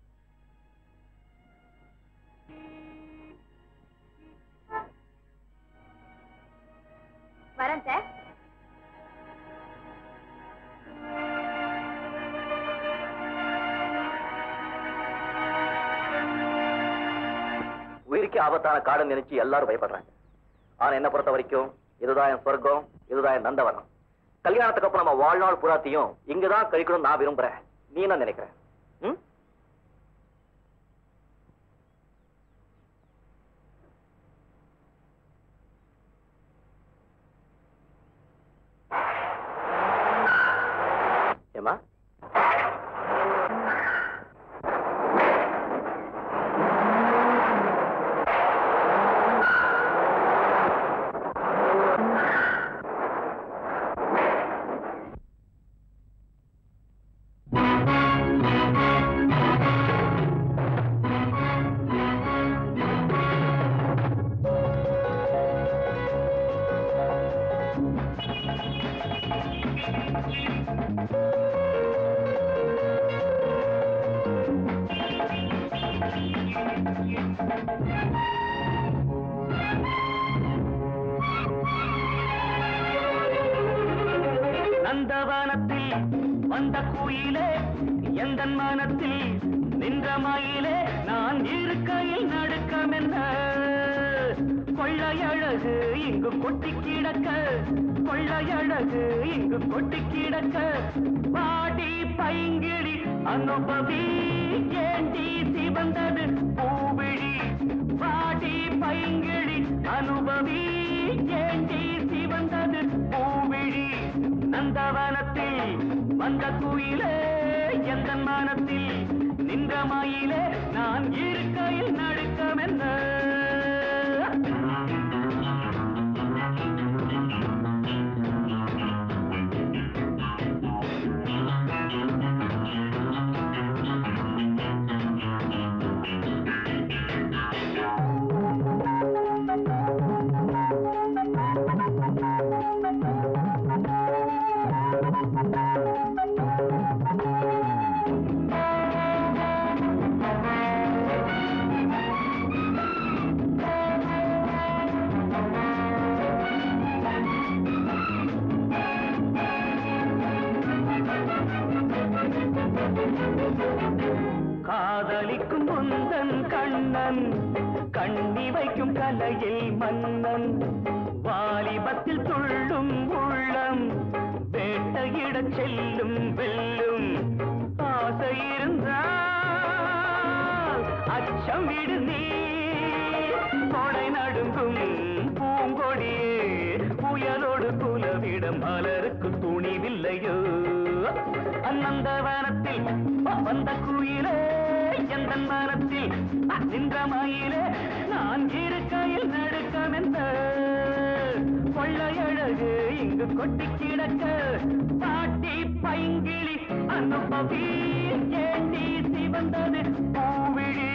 வரேன் சார் உயிருக்கு ஆபத்தான காடுன்னு நினைச்சு எல்லாரும் பயப்படுறாங்க ஆனா என்ன பொறுத்த வரைக்கும் இதுதான் என் சொர்க்கம் இதுதான் என் நந்தவனம் கல்யாணத்துக்கு அப்புறம் நம்ம வாழ்நாள் புறாத்தையும் இங்கதான் கழிக்கணும்னு நான் விரும்புறேன் நீ என்ன நினைக்கிற ம்? ஏம்மா நந்தவனத்தில் வந்த குயிலே எந்த மனத்தில் நின்ற மயிலே நான் இருக்கையில் நடுக்கம் என்ன கொள்ளையழகு இங்கு கொட்டி கிடக்க கொள்ளையழகு இங்கு கொட்டி கிடக்க பாடி பைங்கிழி அனுபவி ஏண்டி சிவந்தது பூவிழி பாடி பைங்கிழி அனுபவி ஏண்டி சிவந்தது பூவிழி நந்தவனத்தில் வந்த குயிலே எந்த மனத்தில் நின்ற மயிலே நான் இருக்கையில் நடுக்கம் என்ன ஆ காதலிக்கும் முந்தன் கண்ணன் கண்ணி வைக்கும் கலையில் மன்னன் வாலிபத்தில் துள்ளும் உள்ளம் வேட்டையிடச் செல்லும் வெல்லும் ஆசை இருந்தால் அச்சம் விடு நீ கொடை நடுங்கும் பூங்கொடியே புயலோடு குலவிட மலருக்கு துணிவில்லையோ அந்தந்த வனத்தில் வந்த குயிலே எந்த மனத்தில் நின்ற மயிலே நான் இருக்கையில் நடுக்கம் என்ற கொள்ளையழகு இங்கு கொட்டி கிடக்க பாட்டி பைங்கிளி அனுபவி ஏண்டி சிவந்தது பூவிழி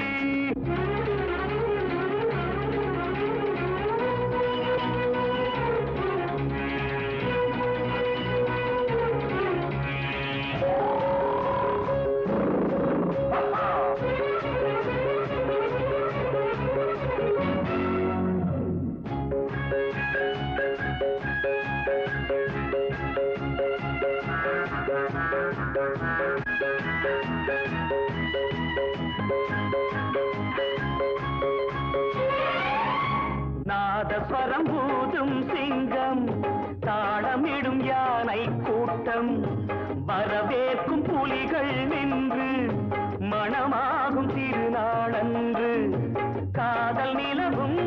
நாதஸ்வரம் ஊதும் சிங்கம் தாளமிடும் யானை கூட்டம் வரவேற்கும் புலிகள் நின்று மணமாகும் திருநாளன்று காதல் நிலவும்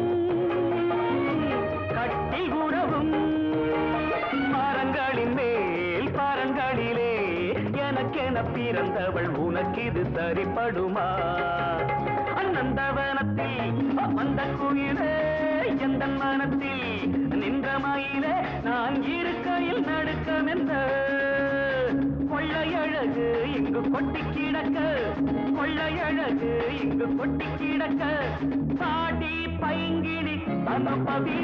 கட்டில் உறவும் மரங்களின் மேல் பரங்களிலே எனக்கென பிறந்தவள் உனக்கு இது சரிப்படுமா அநந்தவனத்தில் வந்த குயிலே எந்த மனத்தில் நின்ற மயிலே நான் இருக்கையில் நடுக்கம் என்ற கொள்ளையழகு இங்கு கொட்டி கிடக்க கொள்ளையழகு இங்கு கொட்டி கிடக்க பாடி பைங்கிடி அனுபவி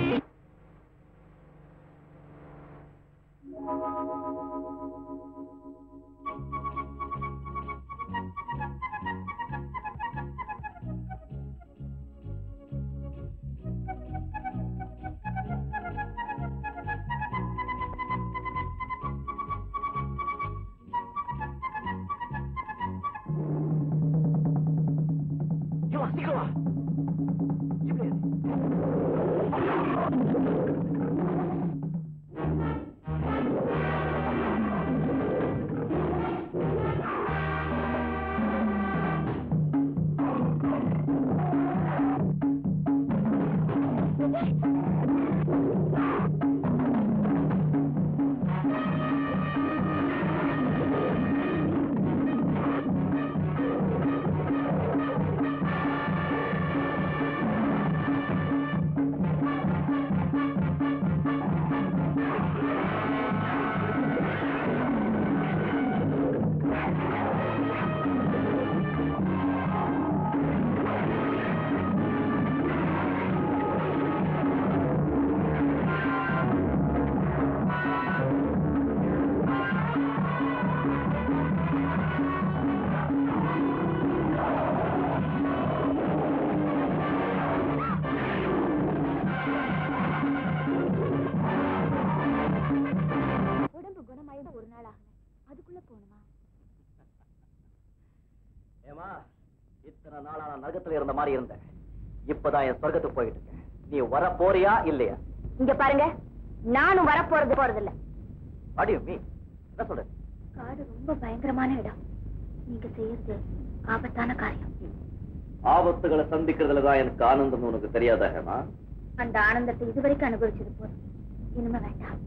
உடம்பு குணமாயிட ஒரு நாள் ஆகும் அதுக்குள்ள போகணுமா ஏமா இத்தனை நாளா நான் நரகத்துல இருந்த மாதிரி இருந்தேன் இப்பதான் என் சொர்க்கத்துக்கு போயிட்டு இருக்கேன் நீ வர போறியா இல்லையா இங்க பாருங்க நானும் வர போறது போறது இல்ல அடியும் மீ என்ன சொல்ற காடு ரொம்ப பயங்கரமான இடம் நீங்க செய்யறது ஆபத்தான காரியம் ஆபத்துகளை சந்திக்கிறதுல தான் எனக்கு ஆனந்தம் உனக்கு தெரியாதா ஹேமா அந்த ஆனந்தத்தை இதுவரைக்கும் அனுபவிச்சது போதும் இனிமே வேண்டாம்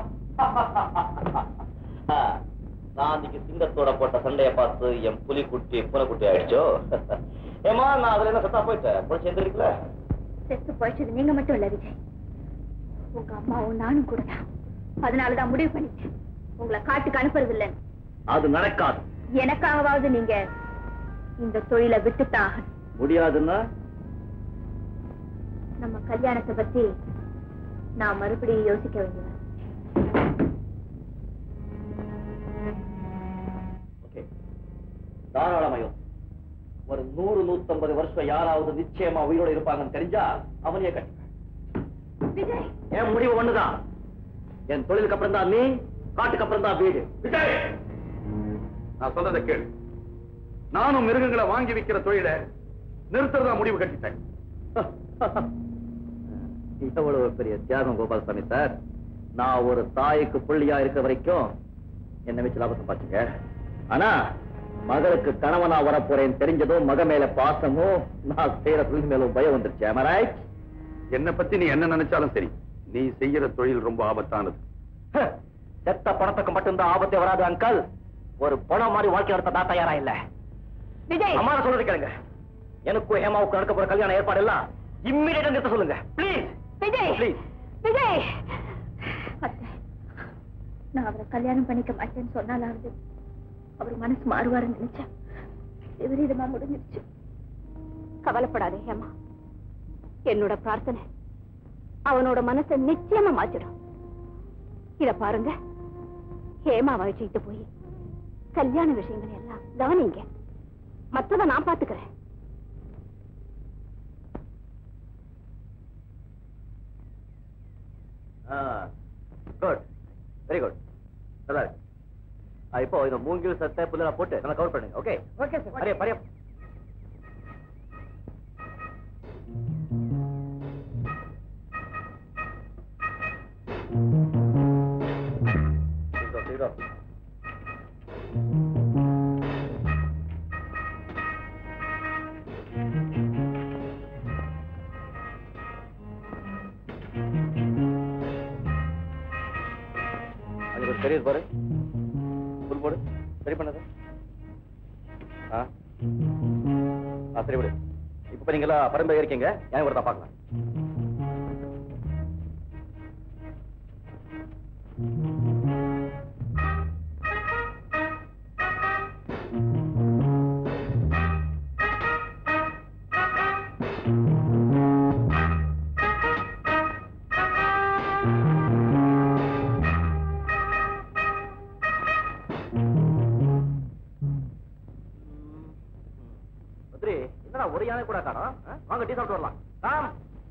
நான் அன்னைக்கு சிங்கத்தோட போட்ட சண்டைய பார்த்து என் புலி குட்டி பூனைக்குட்டி ஆயிடுச்சோ ஏமா நான் அதுல என்ன சத்தா போயிட்டேன் புடிச்சு எந்திரிக்கல செத்து போயிச்சது நீங்க மட்டும் இல்ல விஜய் உங்க அம்மாவும் நானும் கூட தான் அதனாலதான் முடிவு பண்ணிட்டேன் உங்களை காட்டுக்கு அனுப்புறது இல்லைன்னு அது நடக்காது எனக்காகவாவது நீங்க இந்த தொழிலை விட்டுத்தான் ஆகணும் முடியாதுன்னா நம்ம கல்யாணத்தை பத்தி நான் மறுபடியும் யோசிக்க வேண்டியது ஓகே தாராளமயம் ஒரு நூறு நூத்தம்பது வருஷம் யாராவது நிச்சயமா உயிரோட இருப்பாங்கன்னு தெரிஞ்சா அவனையே கட்டி விஜய் என் முடிவு ஒண்ணுதான் என் தொழிலுக்கு அப்புறம் தான் நீ காட்டுக்கு அப்புறம் தான் வீடு விஜய்! நான் சொல்றதை கேளு நானும் மிருகங்களை வாங்கி விக்கிற தொழிலை நிறுத்துறதா முடிவு கட்டிட்டேன் எவ்வளவு பெரிய தியாகம் கோபாலசாமி சார் நான் ஒரு தாய்க்கு புள்ளியா இருக்க வரைக்கும் என்ன வச்சு லாபத்தை பாத்துங்க ஆனா மகளுக்கு கணவனா வரப்போறேன் தெரிஞ்சதும் மக மேல பாசமும் நான் செய்யற தொழில் மேலும் பயம் வந்துருச்சு am I right? என்னை பத்தி நீ என்ன நினைச்சாலும் சரி நீ செய்யற தொழில் ரொம்ப ஆபத்தானது ஹ, செத்த பணத்துக்கு மட்டும்தான் ஆபத்தே வராது அங்கிள் ஒரு பணம் மாதிரி வாழ்க்கை நடத்த நான் தயாரா இல்ல விஜய் அம்மா நான் சொல்றது கேளுங்க எனக்கும் ஹேமாவுக்கு நடக்க போற கல்யாண ஏற்பாடு எல்லாம் இம்மிடியா நிறுத்த சொல்லுங்க ப்ளீஸ் விஜய் ப்ளீஸ் விஜய் அத்தை, நான் அவரை கல்யாணம் பண்ணிக்க மாட்டேன்னு சொன்னாலாவது அவர் மனசு மாறுவாருன்னு நினைச்சேன் விபரீதமா முடிஞ்சிருச்சு கவலைப்படாதே ஹேமா என்னோட பிரார்த்தனை அவனோட மனசை நிச்சயமா மாத்திடும் இத பாருங்க ஹேமா வழிச்சிட்டு போய் கல்யாண விஷயங்களை எல்லாம் கவனிங்க மத்தத நான் பாத்துக்கிறேன் குட் வெரி குட் நல்லா இருக்கு ஆ, இப்போ இந்த மூங்கில் சட்டை புல்லெல்லாம் போட்டு நல்லா கவர் பண்ணுங்க ஓகே ஓகே சார் பரிய பரிய சீக்கிரம் சீக்கிரம் அங்க ஒரு தெரியுது பாரு புல் போடு சரி பண்ணது ஆ ஆ சரி விடு இப்ப நீங்களா பரம்பரை இருக்கீங்க எனக்கு ஒரு தான் பார்க்கலாம் மதுரி என்னடா ஒரு யானை கூட காணோம் ஆ? வாங்க டீ சாப்பிட்டு வரலாம் ஆம்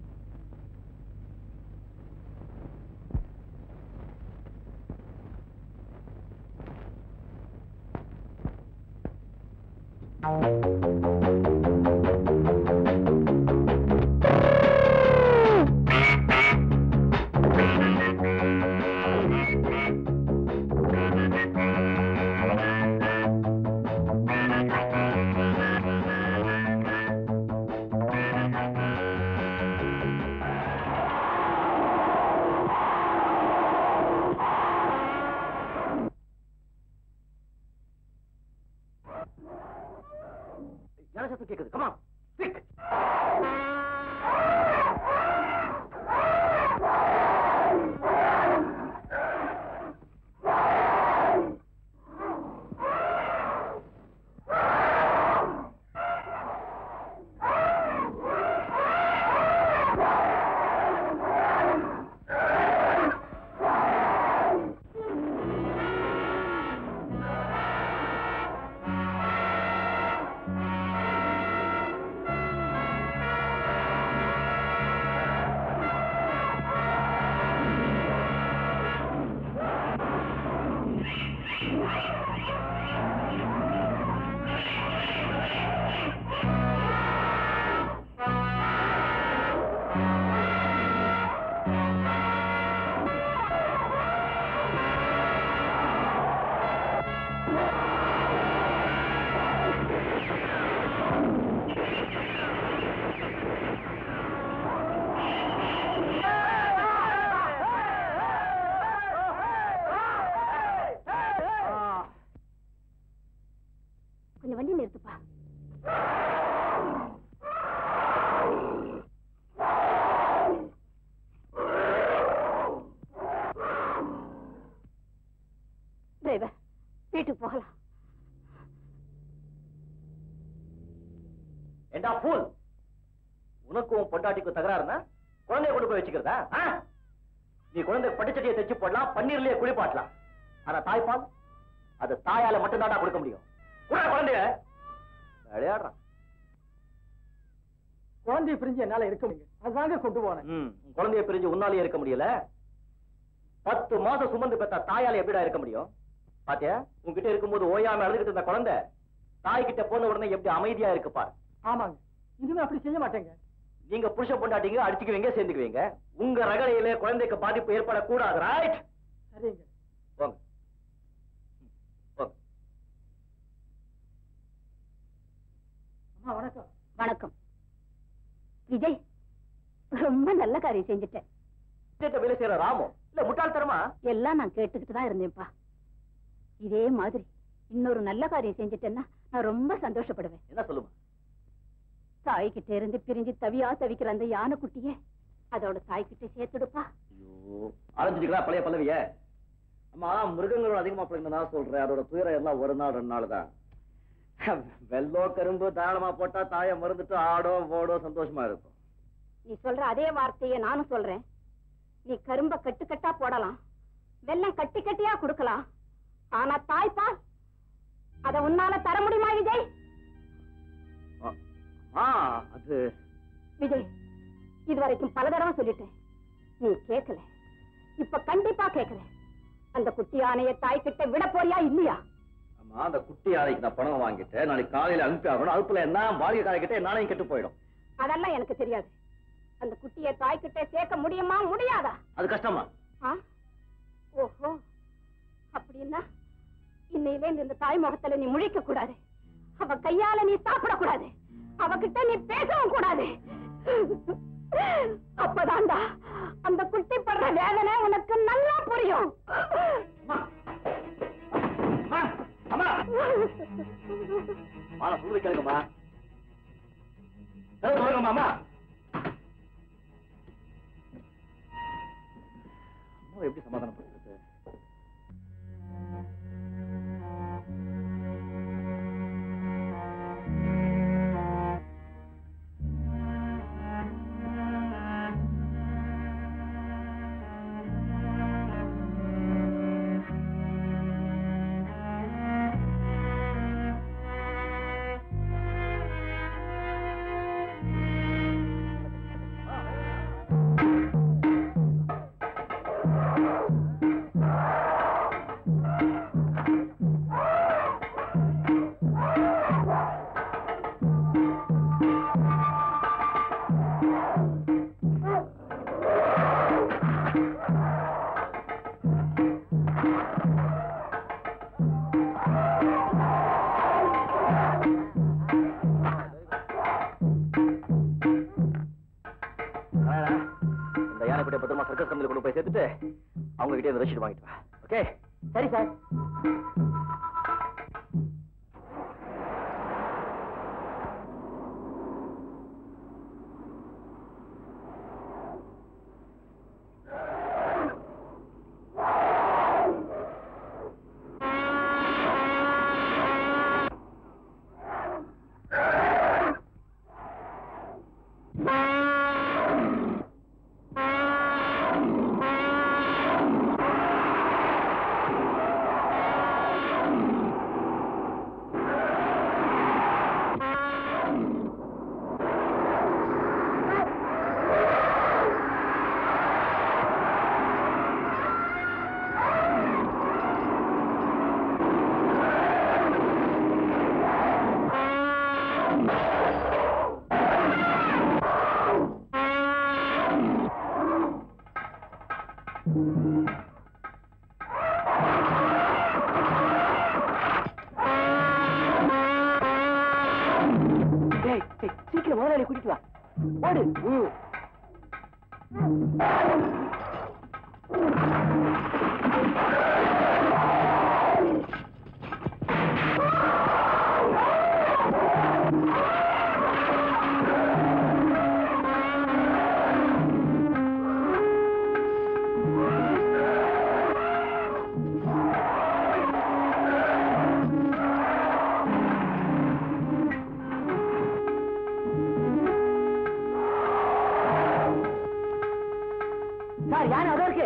யானை சத்தம் கேக்குது கமா குவிக் கொஞ்சம் வண்டி நிறுத்துப்பா டிரைவர் வீட்டுக்கு போகலாம் ஏண்டா ஃபூல் உனக்கும் பொண்டாட்டிக்கும் தகராறுனா குழந்தைய கொண்டு போய் வச்சுக்கிறதா ஆ? நீ குழந்தை பட்டுச்சட்டியை தைச்சு போடலாம் பன்னீர்லயே குளிப்பாட்டலாம் ஆனா தாய்ப்பால் அது தாயால மட்டும்தான்டா கொடுக்க முடியும் கூட குழந்தைய விளையாடுறான் குழந்தைய பிரிஞ்சு என்னால இருக்க முடியும் அதாங்க கொண்டு போனேன் ம், உன் குழந்தைய பிரிஞ்சு உன்னாலேயே இருக்க முடியல பத்து மாசம் சுமந்து பெத்த தாயால எப்படிடா இருக்க முடியும் பாத்தியா உன்கிட்ட இருக்கும்போது ஓயாம அழுதுகிட்டு இருந்த குழந்தை தாய் கிட்ட போன உடனே எப்படி அமைதியா இருக்குப்பா ஆமாங்க இனிமே அப்படி செய்ய மாட்டேங்க நீங்க புருஷ பொண்டாட்டிங்க அடிச்சுக்குவீங்க சேர்ந்துக்குவீங்க உங்க ரகலையில குழந்தைக்கு பாதிப்பு ஏற்படக்கூடாது ரைட் சரிங்க போங்க ம், போங்க அம்மா வணக்கம் வணக்கம் விஜய் ரொம்ப நல்ல காரியம் செஞ்சுட்டேன் வீட்டை வேலை செய்யற ராமு இல்ல முட்டாள்தனமா எல்லாம் நான் கேட்டுக்கிட்டு தான் இருந்தேன்ப்பா இதே மாதிரி இன்னொரு நல்ல காரியம் செஞ்சுட்டேன்னா நான் ரொம்ப சந்தோஷப்படுவேன் என்ன சொல்லுமா தாய்கிட்ட இருந்து பிரிஞ்சு தவியா தவிக்கிற அந்த யானைக்குட்டியே அதோட தாய்கிட்ட சேர்த்துடுப்பா ஐயோ ஆரம்பிச்சுக்கலாம் பழைய பல்லவிய அம்மா மிருகங்களோட அதிகமா பிள்ளைங்க நான் சொல்றேன் அதோட துயரம் எல்லாம் ஒரு நாள் ரெண்டு நாள் தான் வெள்ளோ கரும்பு தாராளமா போட்டா தாயை மறந்துட்டு ஆடோ ஓடோ சந்தோஷமா இருக்கும் நீ சொல்ற அதே வார்த்தையை நானும் சொல்றேன் நீ கரும்ப கட்டு கட்டா போடலாம் வெல்லம் கட்டி கட்டியா கொடுக்கலாம் ஆனா தாய்ப்பால் அத உன்னால தர முடியுமா விஜய் ஆ அது விஜய் இதுவரைக்கும் பல தடவை சொல்லிட்டேன் நீ கேட்கல இப்ப கண்டிப்பா கேட்கல அந்த குட்டி யானைய தாய்கிட்ட விட போறியா இல்லையா ஆமா அந்த குட்டி யானைக்கு நான் பணம் வாங்கிட்டேன் நாளைக்கு காலையில அனுப்பி ஆகணும் அதுக்குள்ள என்ன பாலிய காய்கிட்ட நாளையும் கெட்டு போயிடும் அதெல்லாம் எனக்கு தெரியாது அந்த குட்டிய தாய்கிட்ட சேர்க்க முடியுமா முடியாதா அது கஷ்டமா ஆ? ஓஹோ அப்படின்னா இன்னையில இருந்து இந்த தாய் முகத்துல நீ முழிக்க கூடாது அவ கையால நீ சாப்பிட கூடாது அவகிட்ட நீ பேசவும் கூடாது அப்பதான்டா அந்த குட்டி படுற வேதனை உனக்கு நல்லா புரியும் அம்மா ஆனா சொல்லி கேளுங்கம்மா சொல்லுங்கம்மா அம்மா அம்மா எப்படி சமாதானப்படுத்துறது இந்த யானை கூட பத்திரமா சர்க்கஸ் கம்பெனில கொண்டு போய் சேர்த்துட்டு அவங்க கிட்டே இந்த ரசீட் வாங்கிட்டு வா ஓகே சரி சார் சீக்கிரம் முதலாளி கூட்டிட்டு வா ஓடு சார் யானை அதோ இருக்கு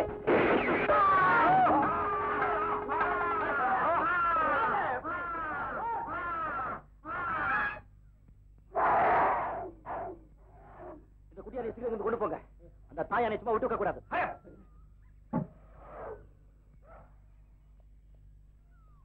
இந்த குட்டியாரை சீக்கிரம் இங்க கொண்டு போங்க அந்த தாயானை சும்மா விட்டு வைக்க கூடாது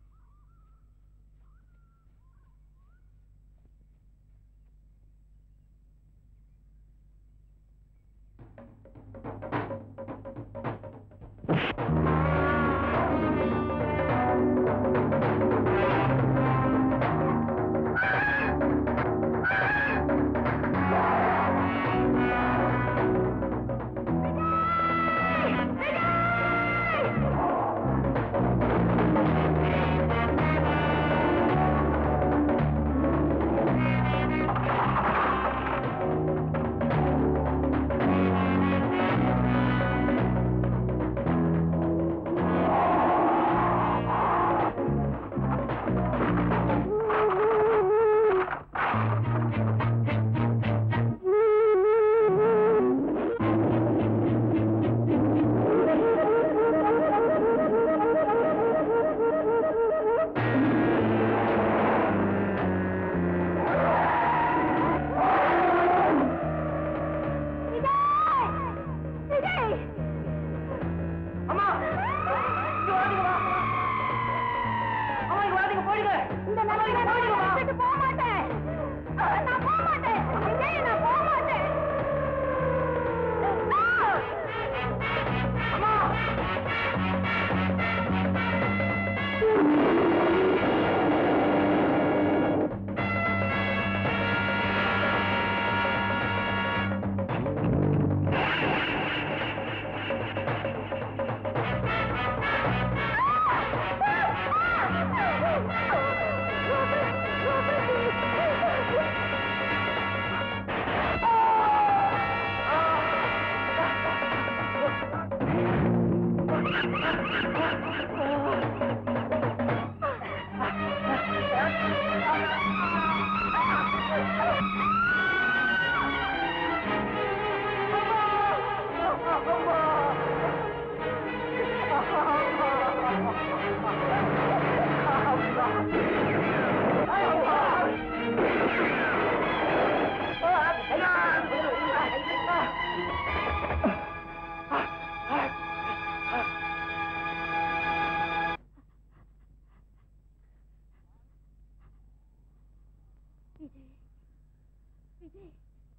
விஜய் விஜய்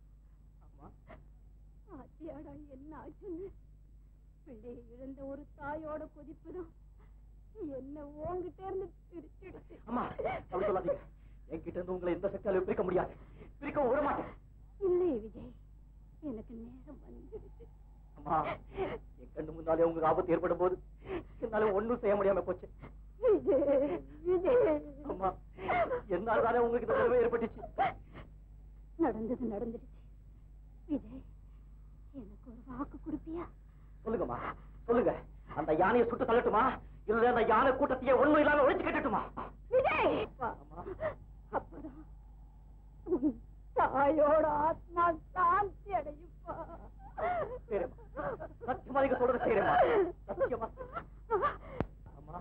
ஆத்தியாடா என்ன ஆச்சுன்னு பிள்ளையை இழந்த ஒரு தாயோட கொதிப்புதான் என்ன ஓங்கிட்ட இருந்து பிரிச்சிடுச்சு அம்மா அப்படி சொல்லாதீங்க என்கிட்ட இருந்து உங்களை எந்த சக்தியாலும் பிரிக்க முடியாது பிரிக்க விட மாட்டேன் இல்லையே விஜய் எனக்கு நேரம் வந்துடுச்சு அம்மா என் கண்ணு முன்னாலே உங்களுக்கு ஆபத்து ஏற்படும் போது என்னால ஒண்ணும் செய்ய முடியாம போச்சு விஜய் விஜய் அம்மா என்னால தானே உங்களுக்கு இந்த நிலைமை ஏற்பட்டுச்சு நடந்தது நடந்துடுச்சு விஜய் எனக்கு ஒரு வாக்கு கொடுப்பியா சொல்லுங்கம்மா சொல்லுங்க அந்த யானையை சுட்டு தள்ளட்டுமா இல்ல அந்த யானை கூட்டத்தையே ஒண்ணும் இல்லாம ஒழிச்சு கட்டட்டுமா விஜய் அப்பதான் உன் தாயோட ஆத்மா சாந்தி அடையுப்பா சரிம்மா சத்தியமா நீங்க சொல்றது செய்யறேம்மா சத்தியமா அம்மா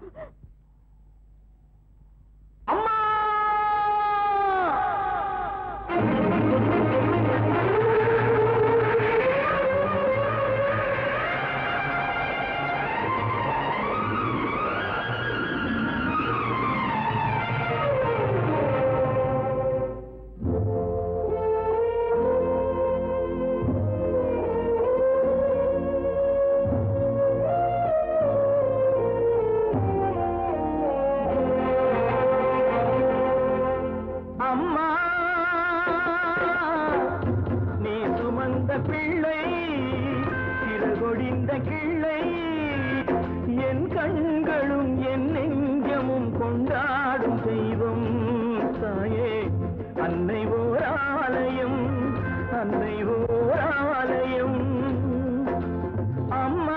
அம்மா அம்மா நீ சுமந்த பிள்ளை சிறகொடிந்த கிள்ளை என் கண்களும் என் நெஞ்சமும் கொண்டாடும் தெய்வம் தாயே அன்னை ஓர் ஆலயம் அன்னை ஓர் ஆலயம் அம்மா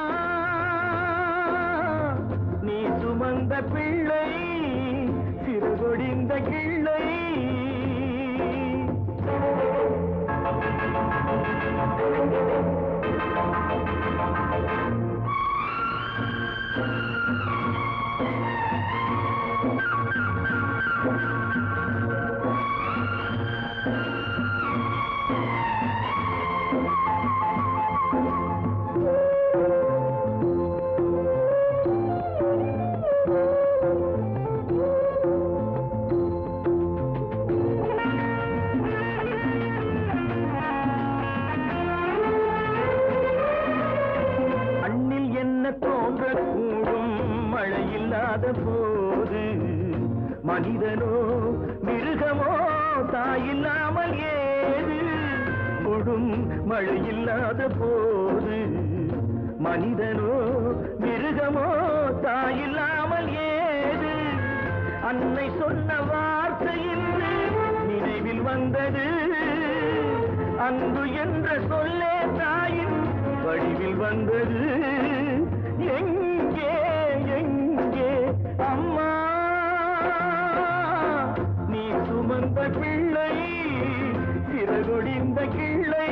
நீ சுமந்த பிள்ளை சிறுகொடிந்த கிள்ளை அண்ணில் என்ன தோன்றக்கூடும் மழை இல்லாத போது மனிதனோ மிருகமோ தாயில்லாமல் ஏது கொடும் மழை இல்லாத போது மனிதனோ மிருகமோ தாயில்லாமல் ஏது அன்னை சொன்ன வார்த்தையின் நினைவில் வந்தது அன்பு என்ற சொல்லே தாயின் வடிவில் வந்தது எங்கே எங்கே அம்மா நீ சுமந்த பிள்ளை சிறகொடிந்த கிள்ளை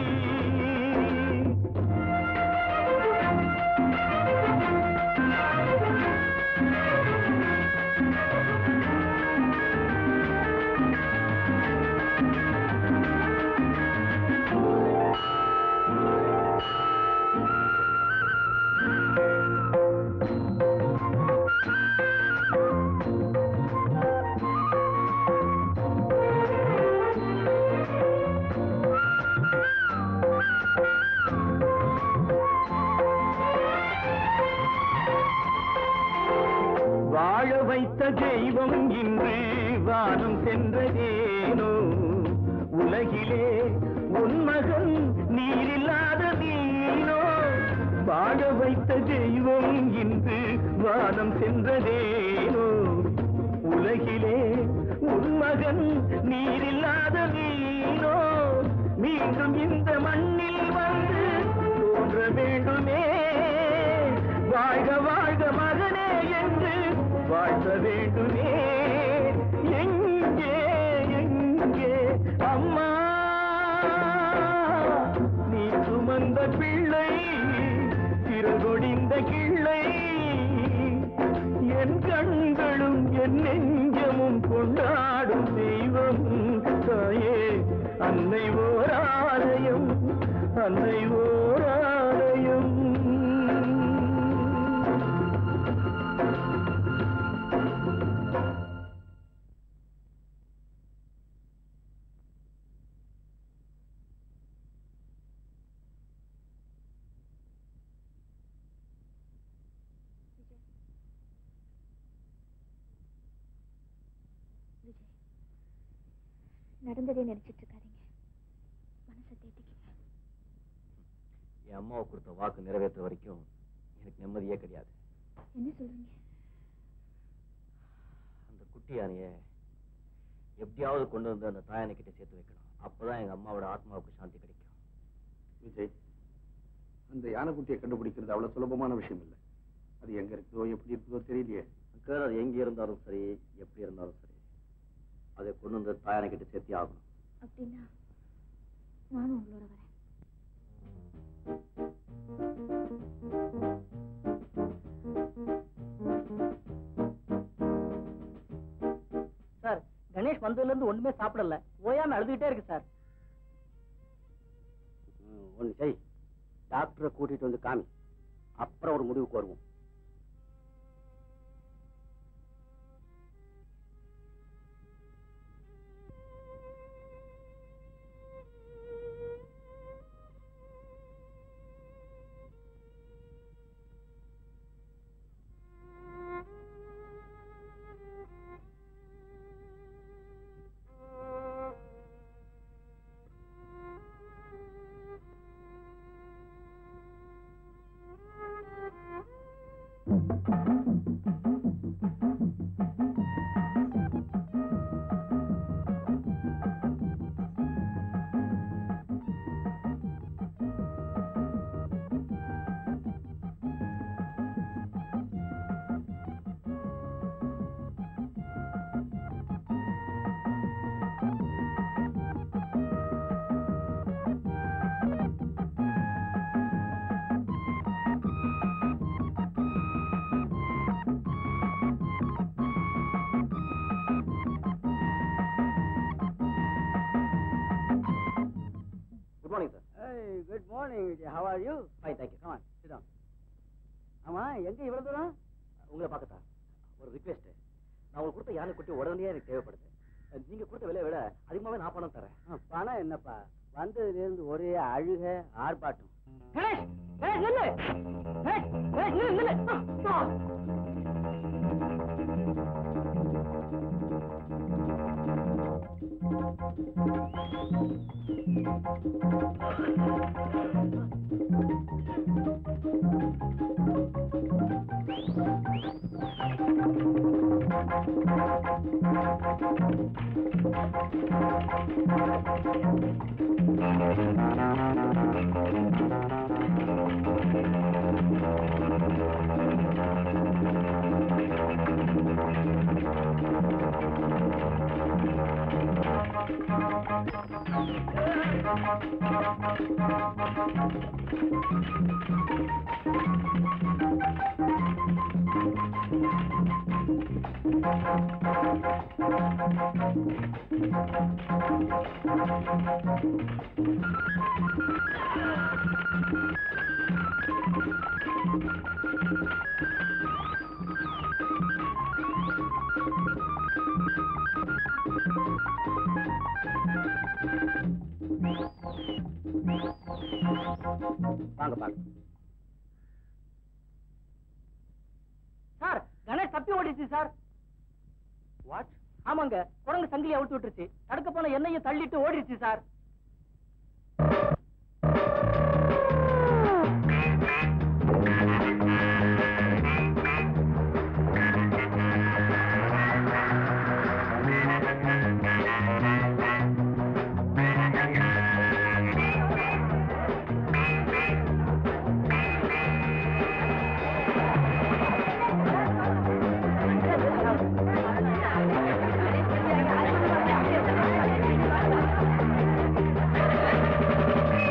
வாழ வைத்த தெய்வம் இன்று வானம் சென்றதேனோ உலகிலே உன் மகன் நீரில்லாத நீனோ வாழ வைத்த தெய்வம் இன்று வானம் சென்றதேனோ உலகிலே உன் மகன் நீரில்லாத நீனோ மீண்டும் இந்த மண்ணில் வந்து தோன்ற வேண்டுமே வாழ்க வாழ்க மகனே என்று வாழ்த்த வேண்டுமே எங்கே எங்கே அம்மா நீ சுமந்த பிள்ளை சிறகொடிந்த கிள்ளை என் கண்களும் என் நெஞ்சமும் கொண்டாடும் தெய்வம் தாயே அன்னை ஓர் ஆலயம் அன்னை ஓர் ஆலயம் நடந்ததே நினைச்சிட்டு இருக்காதீங்க மனசை தேத்திக்கங்க என் அம்மாவை கொடுத்த வாக்கு நிறைவேற்ற வரைக்கும் எனக்கு நிம்மதியே கிடையாது என்ன சொல்றீங்க அந்த குட்டி யானைய எப்படியாவது கொண்டு வந்து அந்த தாயானை கிட்ட சேர்த்து வைக்கணும் அப்பதான் எங்க அம்மாவோட ஆத்மாவுக்கு சாந்தி கிடைக்கும் விஜய் அந்த யானைக்குட்டியை கண்டுபிடிக்கிறது அவ்வளவு சுலபமான விஷயம் இல்லை அது எங்க இருக்குதோ எப்படி இருக்குதோ தெரியலையே அங்கிள் அது எங்க இருந்தாலும் சரி எப்படி இருந்தாலும் சரி அதை கொண்டு வந்து தாயானை கிட்ட சேர்த்தி ஆகணும் அப்படின்னா நானும் உங்களோட வரேன் சார் கணேஷ் வந்ததுல இருந்து ஒண்ணுமே சாப்பிடல ஓயாம அழுதுகிட்டே இருக்கு சார் ஒன்று செய் டாக்டரை கூட்டிட்டு வந்து காமி அப்புறம் ஒரு முடிவுக்கு வருவோம் good morning sir good morning how are you fine thank you come on sit down ஆமா எங்க இவ்வளவு தூரம் உங்களை பார்க்கத்தா ஒரு ரிக்வெஸ்ட் நான் உங்களுக்கு கொடுத்த யானை குட்டி உடனடியே எனக்கு தேவைப்படுது நீங்க கொடுத்த விலையை விட அதிகமாவே நான் பணம் தரேன் ஆ, பணம் என்னப்பா வந்ததுல இருந்து ஒரே அழுக ஆர்ப்பாட்டம் கணேஷ் கணேஷ் நில்லு கணேஷ் கணேஷ் நில்லு நில்லு ஆ, ஆ. வாங்க பாருங்க சார் கணேஷ் தப்பி ஓடிச்சு சார் வாட் ஆமாங்க குரங்கு சங்கிலி அவுத்து விட்டுருச்சு தடுக்க போன எண்ணெயும் தள்ளிட்டு ஓடிடுச்சு சார் ஆ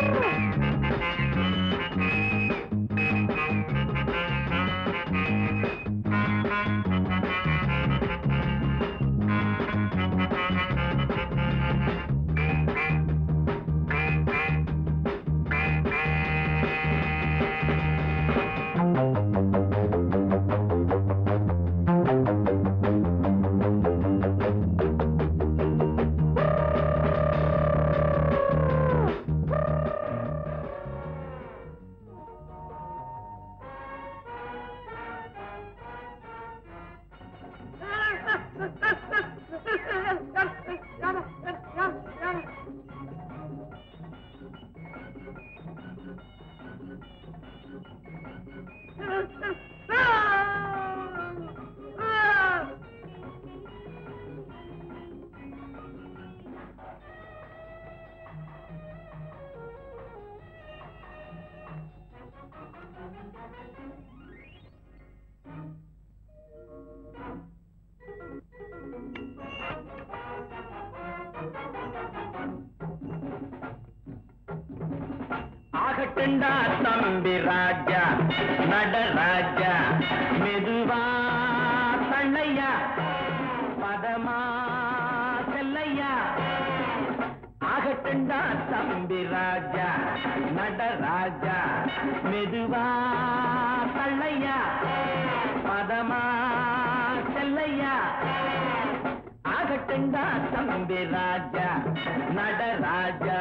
ஆகட்டுண்டா தம்பி ராஜா நடராஜா மெதுவா தள்ளையா பதமா செல்லையா ஆகட்டுண்டா தம்பி ராஜா நடராஜா மெதுவா தள்ளையா பதமா செல்லையா ஆகட்டுண்டா தம்பி ராஜா நடராஜா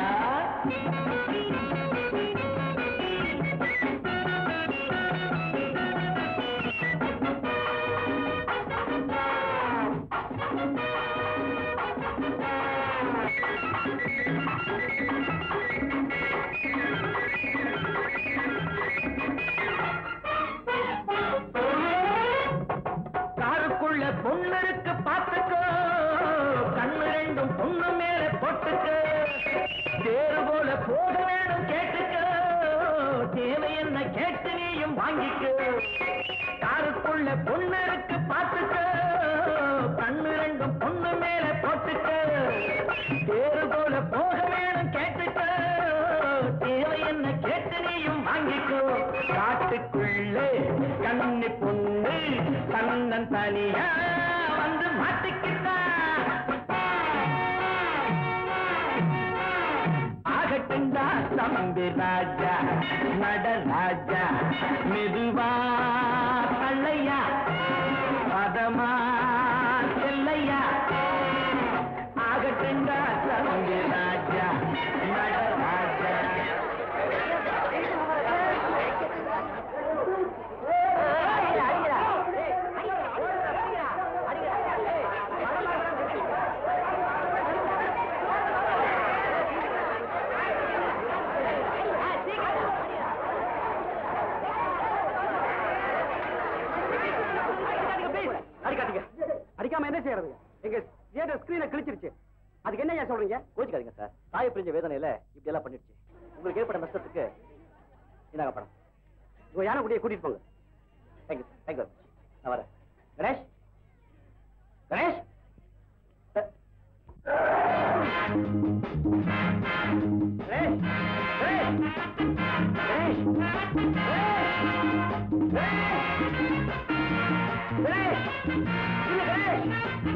காருக்குள்ள பொண்ணு இருக்கு பாத்துக்கோ கண்ணு ரெண்டும் பொண்ணு மேல போட்டுக்கோ தேரு போல போக வேணும் கேட்டுக்கோ தேவை என்ன கேட்டு நீயும் வாங்கிக்கோ காருக்குள்ள பொண்ணு இருக்கு பாத்துக்கோ கண்ணு ரெண்டும் பொண்ணு மேல போட்டுக்கோ தேரு போல போக வேணும் கேட்டுக்கோ தேவை என்ன கேட்டு நீயும் வாங்கிக்கோ காட்டுக்குள்ளே கண்ணு பொண்ணு கண்ணன் தனியா வந்து மாட்டிக்கிட்டா ஆகட்டுண்டா தம்பி ராஜா நடராஜா மெதுவா தள்ளையா பதமா செல்லையா ஆகட்டுண்டா தம்பி ராஜா நடராஜா அடிக்காதீங்க அடிக்காம என்ன செய்யறது எங்க தியேட்டர் ஸ்கிரீனை கிழிச்சிருச்சு அதுக்கு என்ன ஏன் சொல்றீங்க கோச்சிக்காதீங்க சார் தாயை பிரிஞ்ச வேதனையில இப்படி எல்லாம் பண்ணிடுச்சு உங்களுக்கு ஏற்பட்ட நஷ்டத்துக்கு இந்தாங்க பணம் உங்க யானை குட்டியை கூட்டிட்டு போங்க தேங்க்யூ தேங்க்யூ நான் வரேன் கணேஷ் கணேஷ் அஹ். கணேஷ் கணேஷ் கணேஷ் கணேஷ் கணேஷ் இல்ல கணேஷ்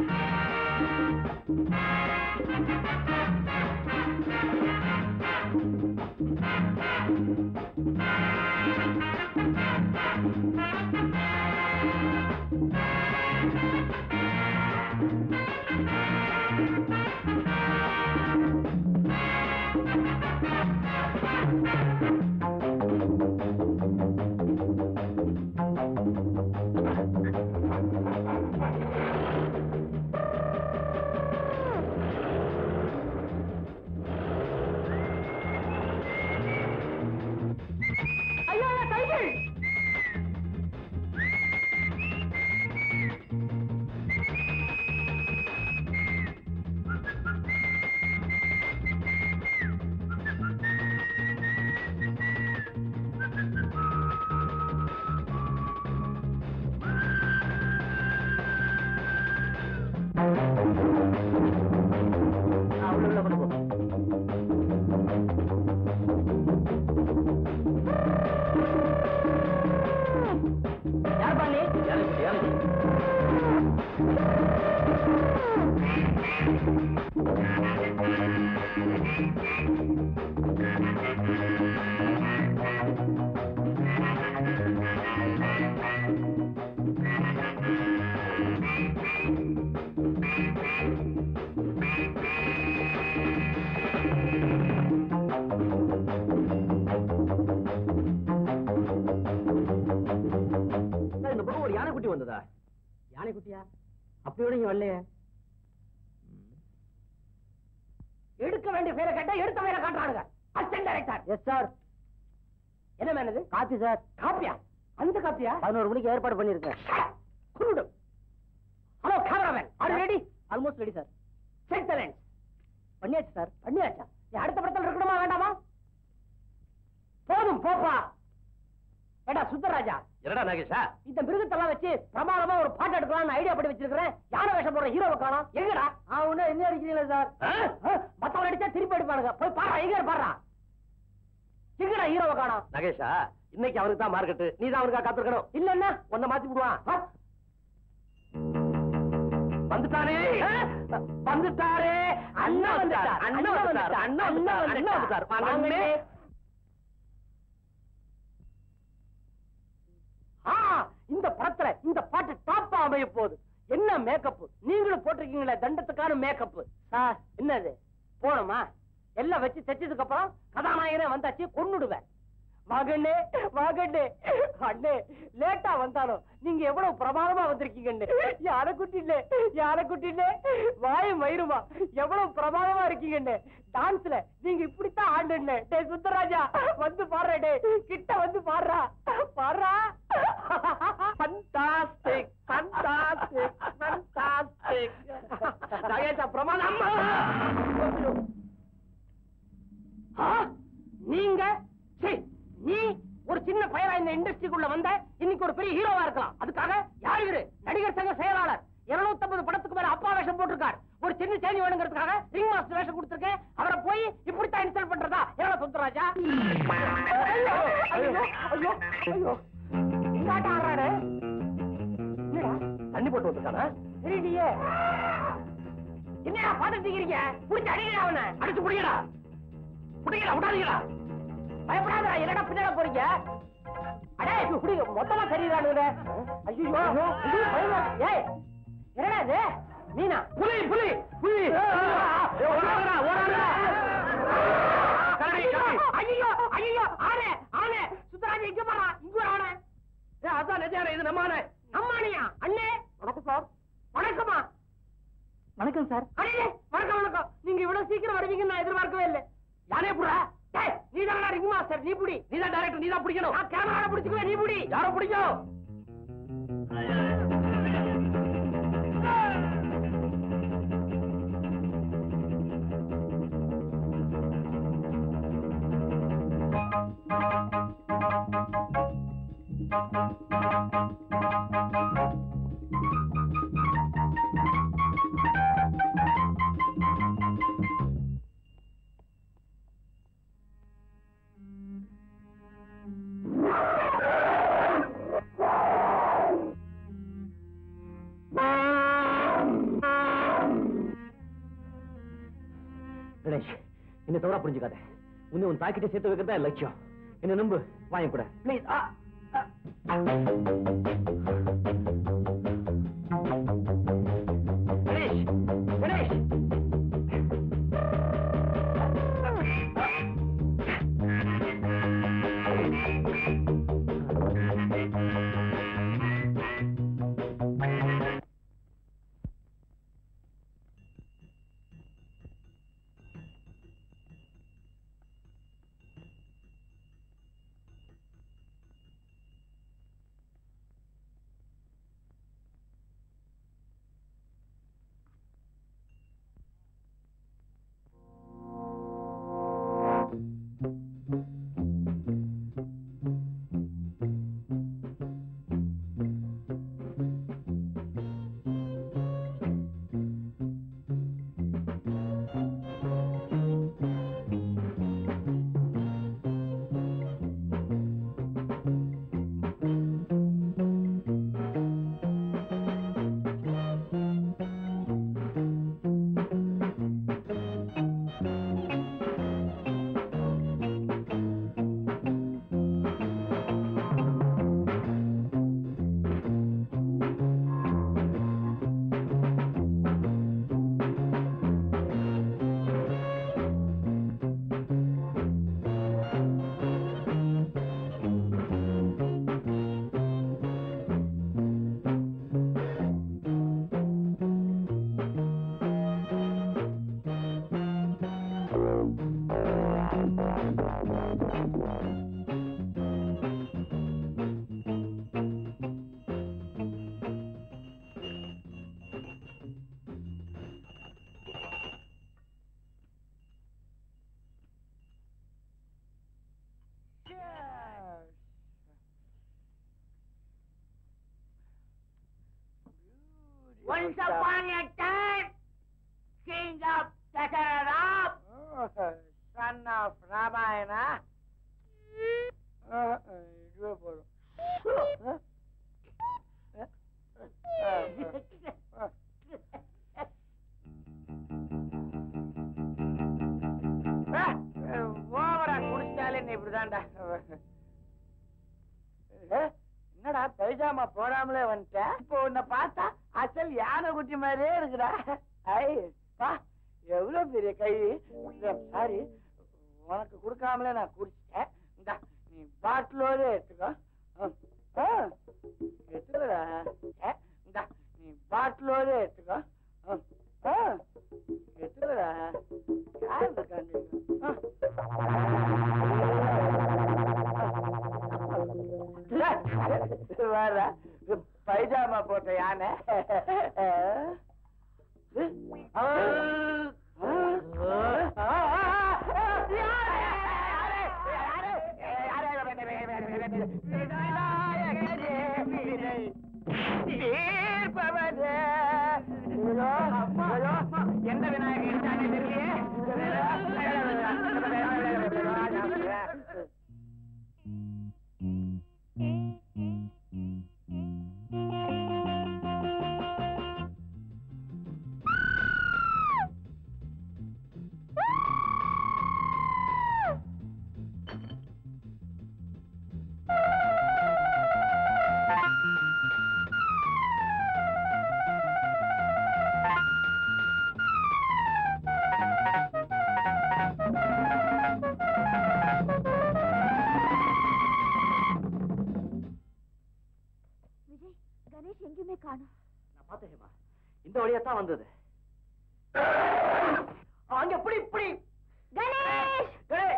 இந்த பக்கம் ஒரு யானை குட்டி வந்ததா யானை குட்டியா அப்படியோட இங்க வரலையே எடுக்க வேண்டிய பேரை கேட்டா எடுத்த பேரை காட்டுறானுங்க அசிஸ்டன்ட் டைரக்டர் எஸ் சார் என்ன மேனது காப்பி சார் காப்பியா அந்த காப்பியா பதினோரு மணிக்கு ஏற்பாடு பண்ணிருக்கேன் குருடு hello cameraman are ready almost ready sir check the lens பண்ணியாச்சு சார் பண்ணியாச்சா நீ அடுத்த படத்துல இருக்கணுமா வேண்டாமா போதும் போப்பா ஏடா சுந்தரராஜா என்னடா நாகேஷா இந்த மிருகத்தெல்லாம் வச்சு பிரமாதமா ஒரு பாட்டு எடுக்கலாம்னு ஐடியா பண்ணி வச்சிருக்கிறேன் யானை வேஷம் போடுற ஹீரோவை காணோம் எங்கடா ஆ ஒண்ணு என்ன அடிக்கிறீங்களா சார் மத்தவங்க அடிச்சா திருப்பி அடிப்பானுங்க போய் பாடுறா எங்க பாடுறா எங்கடா ஹீரோவை காணோம் நாகேஷா இன்னைக்கு அவனுக்கு தான் மார்க்கெட் நீ தான் அவனுக்கா காத்திருக்கணும் இல்லன்னா உன்னை மாத்தி விடுவான் வந்துட்டாரே வந்துட்டாரே அண்ணா வந்துட்டார் அண்ணா வந்துட்டார் அண்ணா வந்துட்டார் அண்ணா வந்துட்டார் வாங்கண்ணே. ஆ, இந்த படத்துல இந்த பாட்டு டாப்பா அமைய போகுது என்ன மேக்கப் நீங்களும் போட்டிருக்கீங்களே தண்டத்துக்கான மேக்கப் சார் என்னது போணுமா எல்லாம் வச்சு தைச்சதுக்கு அப்புறம் கதாநாயகனே வந்தாச்சு கொன்னுடுவேன் மகனே மகனே அண்ணே லேட்டா வந்தாலும் நீங்க எவ்வளவு பிரமாதமா வந்திருக்கீங்கன்னு யார குட்டிலே யார குட்டிலே வாய மயிருமா எவ்வளவு பிரமாதமா இருக்கீங்கன்னு டான்ஸ்ல நீங்க இப்படித்தான் ஆடுன்னு டே சுந்தரராஜா வந்து பாடுற டே கிட்ட வந்து பாடுறா பாடுறா ஃபண்டாஸ்டிக் ஃபண்டாஸ்டிக் ஃபண்டாஸ்டிக் நகேஷா பிரமாதம் ஆ, நீங்க சீ, நீ ஒரு சின்ன பையனா இந்த இண்டஸ்ட்ரிக்குள்ள வந்த இன்னைக்கு ஒரு பெரிய ஹீரோவா இருக்கலாம் அதுக்காக யார் இவரு நடிகர் சங்க செயலாளர் 250 படத்துக்கு மேல அப்பா வேஷம் போட்டிருக்கார் ஒரு சின்ன சேனி வேணுங்கிறதுக்காக ரிங் மாஸ்டர் வேஷம் கொடுத்திருக்கேன் அவரை போய் இப்படித்தான் இன்சல்ட் பண்றதா எவ்வளவு சுந்தரராஜா ஐயோ ஐயோ ஐயோ ஐயோ இந்தாட்ட ஆடுறாரு என்னடா தண்ணி போட்டு வந்துருக்கானா தெரியலையே என்னடா பாத்துட்டு இருக்கீங்க புடிச்சு அடிக்கடா அவனை அடிச்சு புடிங்கடா புடிங்கடா விடாதீங்கடா பயப்படாதடா என்னடா பின்னாட போறீங்க அடே புடிங்க மொத்தமா சரிதானுங்க ஐயோ இது பயமா இருக்கு. ஏய் என்னடா இது மீனா புலி புலி புலி ஓடாதடா ஓடாதடா கரடி கரடி ஐயோ ஐயோ ஆனே ஆனே சுத்தராஜ் இங்க பாரா இங்க ஒரு ஆனே ஏய், அதான் நெஜானே இது நம்மானே நம்மானியா அண்ணே வணக்கம் சார் வணக்கமா வணக்கம் சார் அடே வணக்கம் வணக்கம் நீங்க இவ்வளவு சீக்கிரம் வருவீங்கன்னு நான் எதிர்பார்க்கவே இல்லை யாரே புடா டேய் நீ தான் ரிங் மாஸ்டர் நீ புடி நீ தான் டைரக்டர் நீ தான் பிடிக்கணும் நான் கேமரா பிடிச்சுக்குவேன் நீ புடி யார பிடிக்கும் கணேஷ் என்ன தவறா புரிஞ்சுக்காத உன்னை உன் தாக்கிட்ட சேர்த்து வைக்கிறதா என் லட்சியம் என்ன நம்பு வாங்கி கூட please Ganesh Ganesh Once upon a time, king of Dasharatha, son of Ramayana. இதுவே போதும் ஓவரா குடிச்சாலே நீ இப்படிதான்டா ஏ, என்னடா பைஜாமா போடாமலே வந்துட்டேன் இப்போ உன்னை பார்த்தா அசல் யானை குட்டி மாதிரியே இருக்குடா ஐ பா எவ்வளவு பெரிய கை சாரி உனக்கு கொடுக்காமலே நான் குடிச்சிட்டேன் இந்தா நீ பாட்டிலோட எடுத்துக்கோ ம். ஆ, எடுத்துக்கடா ஏ, இந்தா நீ பாட்டிலோட எடுத்துக்கோ ம். ஆ, எடுத்துக்கடா யார் இருக்காங்க ஆ. வர பைஜாமா போட்ட யானை எந்த விநாயகர் தெரியலையே விஜய் கணேஷ் எங்கேயுமே காணோம் நான் பார்த்தேன்மா இந்த வழியா தான் வந்தது அங்க இப்படி இப்படி கணேஷ் டேய்,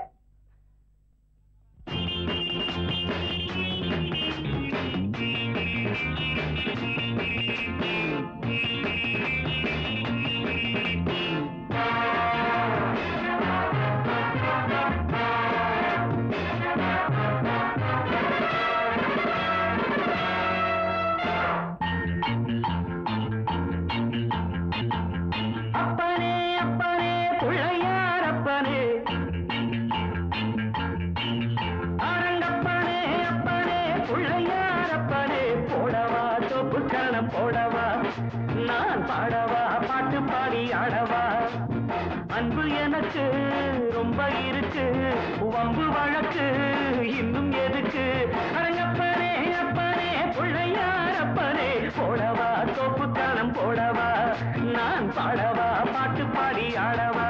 அப்பனே அப்பனே பிள்ளையார் அப்பனே அரங்கப்பனே அப்பனே பிள்ளையார் அப்பனே போடவா தொப்பு கரணம் போடவா நான் பாடவா பாட்டு பாடி ஆடவா அன்பு எனக்கு ரொம்ப இருக்கு வம்பு வழக்கு இன்னும் எதுக்கு அரங்கப்பனே அப்பனே பிள்ளையார் அப்பனே போடவா தோப்பு கணம் போடவா நான் பாடவா பாட்டு பாடி ஆடவா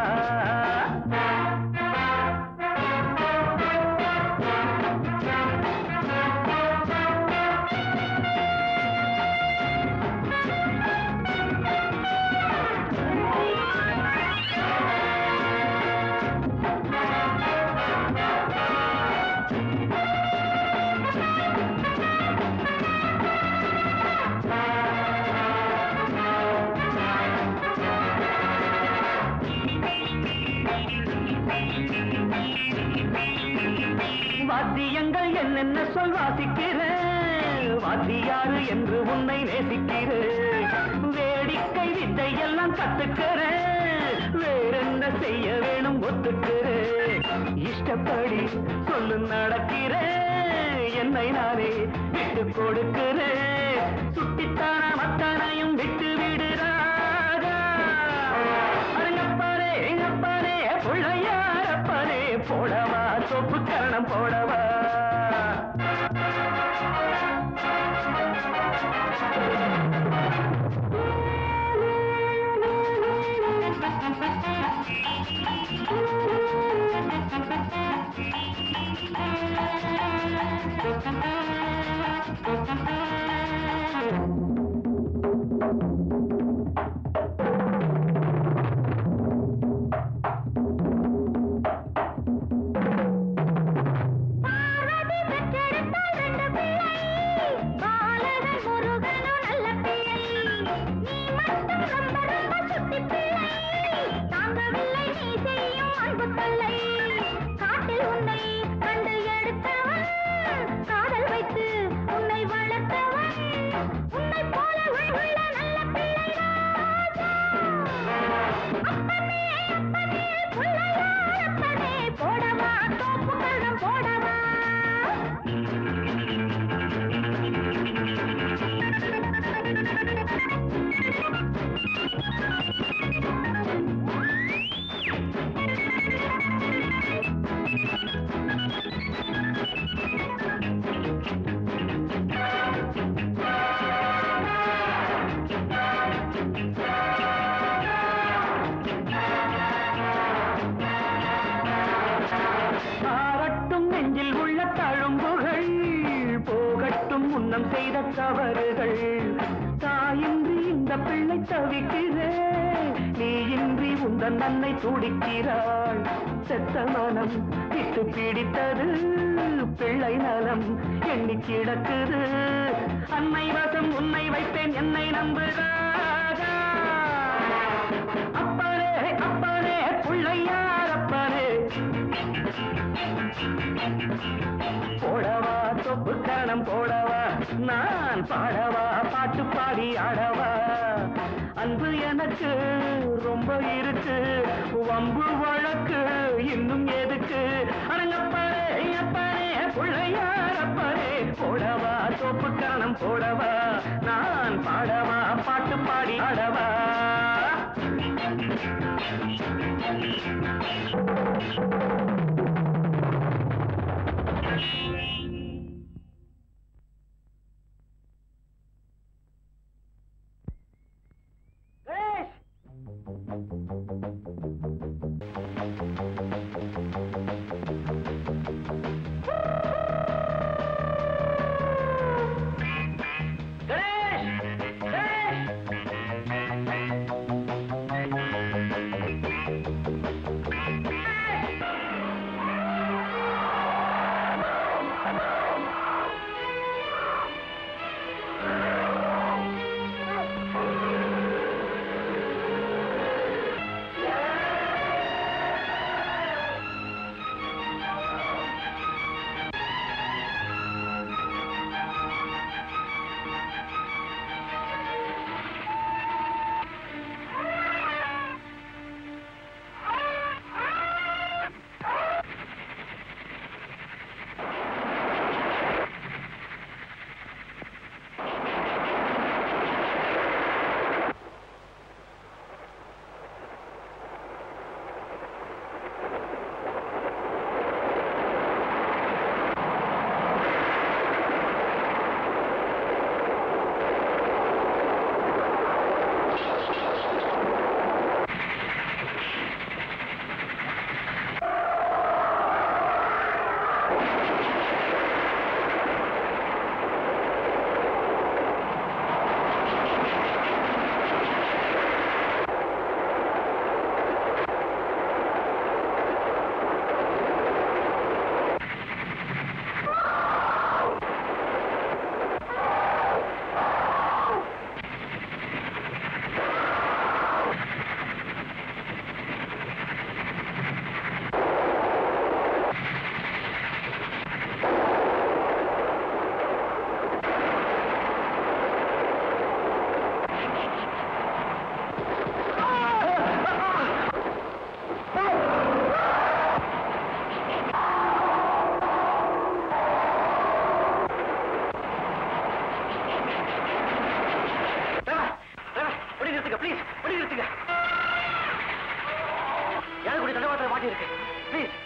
வாத்தியங்கள் என்னென்ன சொல் வாசிக்கிறேன் வாத்தியாரு என்று உன்னை நேசிக்கிறேன் வேடிக்கை வித்தை எல்லாம் கத்துக்கிறேன் வேறென்ன செய்ய வேணும் ஒத்துக்கிறேன் இஷ்டப்படி சொல்லு நடக்கிறேன் என்னை நானே விட்டு கொடுக்கிறேன் சுட்டித்தான மத்தனையும் விட்டு விடுறாரா அரங்கப்பாரே எங்கப்பாரே பிள்ளையாரப்பனே போடவா சொப்பு கரணம் போடவா ஆ மனம் செய்த தவறுகள் தாயின்றி இந்த பிள்ளை தவிக்கிறேன் நீ இன்றி உந்தன் அன்னை துடிக்கிறாள் செத்த மனம் விட்டு பிடித்தது பிள்ளை நலம் எண்ணி கிடக்குது அன்னை வசம் உன்னை வைப்பேன் என்னை நம்புகிறாரா அப்பனே அப்பனே பிள்ளையார் அப்பனே போடவா தொப்பு கரணம் போடவா நான் பாடவா பாட்டு பாடி ஆடவா அன்பு எனக்கு ரொம்ப இருக்கு வம்பு வழக்கு இன்னும் எதுக்கு அடங்கப்பாரே அப்பனே பிள்ளையார் அப்பனே போடவா தொப்பு கரணம் போடவா நான் பாடவா பாட்டு பாடி ஆடவா கணேஷ் கணேஷ் கணேஷ் வண்டி நிறுத்துங்க ப்ளீஸ் வண்டி நிறுத்துங்க யாரு கூட தண்டவாளத்தில் மாட்டி இருக்கு please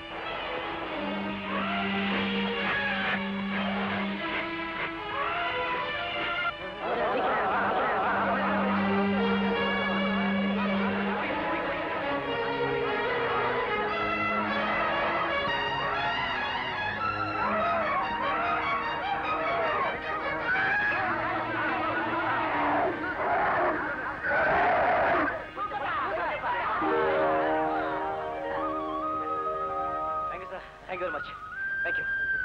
thank you sir thank you very much thank you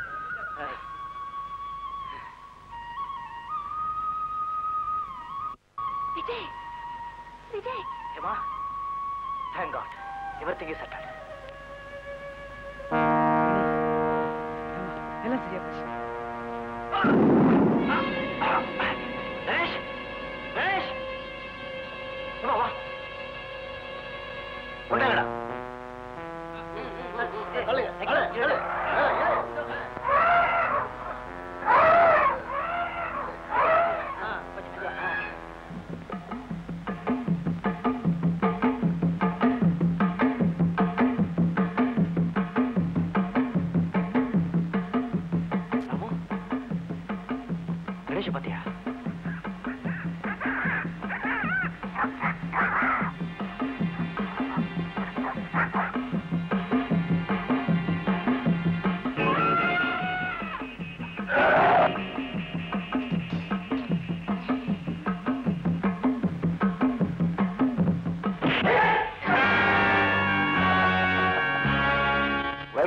Vijay Vijay Hema thank God everything is settled எல்லாம் சரியா போச்சு கணேஷ் கணேஷ் வா வா கொண்டாங்கடா கணேஷ பாத்தியா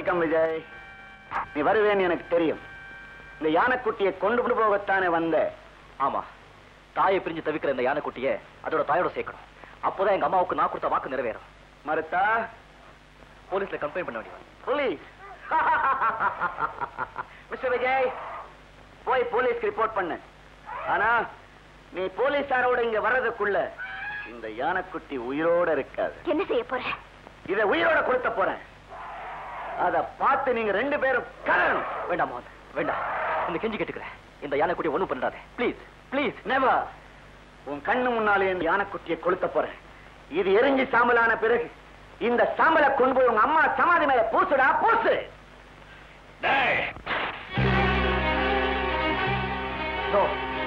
வெல்கம் விஜய் நீ வருவேன்னு எனக்கு தெரியும் இந்த யானைக்குட்டியை கொண்டு போகத்தானே வந்த ஆமா தாயை பிரிஞ்சு தவிக்கிற இந்த யானைக்குட்டிய அதோட தாயோட சேர்க்கணும் அப்போதான் எங்க அம்மாவுக்கு நான் கொடுத்த வாக்கு நிறைவேறும் மறுத்தா போலீஸ்ல கம்ப்ளைண்ட் பண்ண வேண்டியது போலீஸ் மிஸ்டர் விஜய் போய் போலீஸ்க்கு ரிப்போர்ட் பண்ணு ஆனா நீ போலீஸாரோட இங்க வர்றதுக்குள்ள இந்த யானைக்குட்டி உயிரோட இருக்காது என்ன செய்ய போற இத உயிரோட கொடுத்த போறேன் அத பார்த்து நீங்க ரெண்டு பேரும் கலரணும் வேண்டாம் மோகன் வேண்டாம் இந்த கெஞ்சி கேட்டுக்கிறேன் இந்த யானைக்குட்டியை ஒண்ணும் பண்ணாதே ப்ளீஸ் ப்ளீஸ் நெவர் உன் கண்ணு முன்னாலே இந்த யானைக்குட்டியை கொளுத்த போறேன் இது எரிஞ்சு சாம்பலான பிறகு இந்த சாம்பலை கொண்டு போய் உங்க அம்மா சமாதி மேல பூசுடா பூசு நோ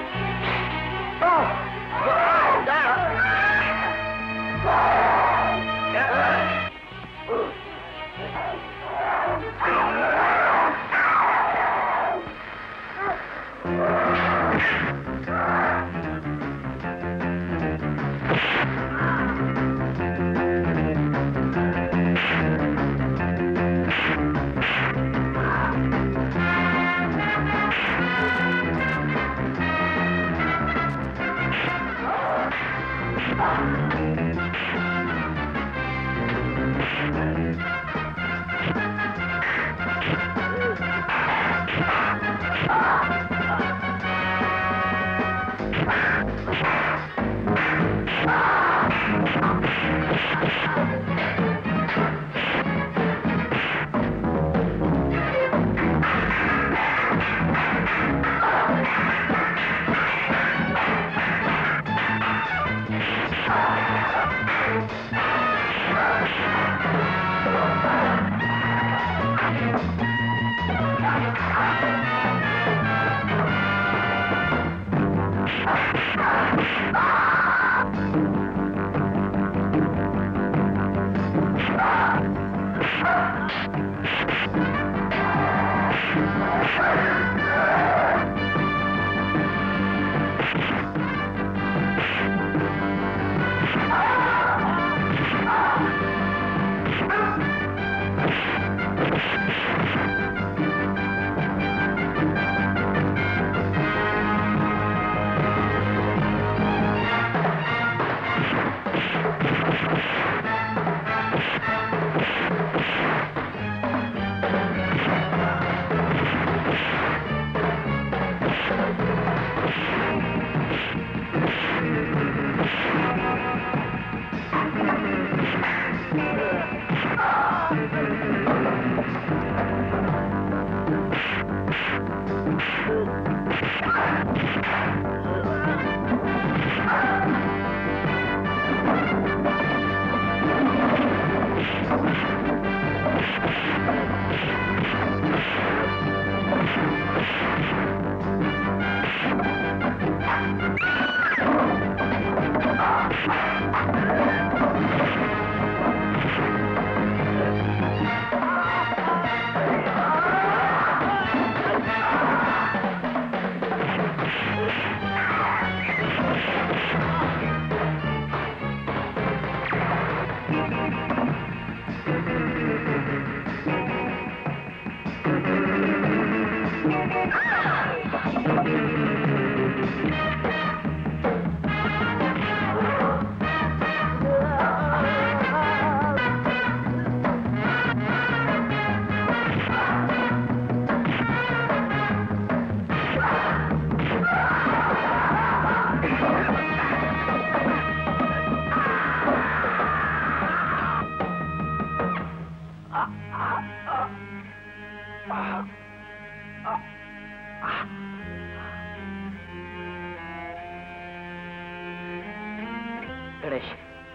கணேஷ்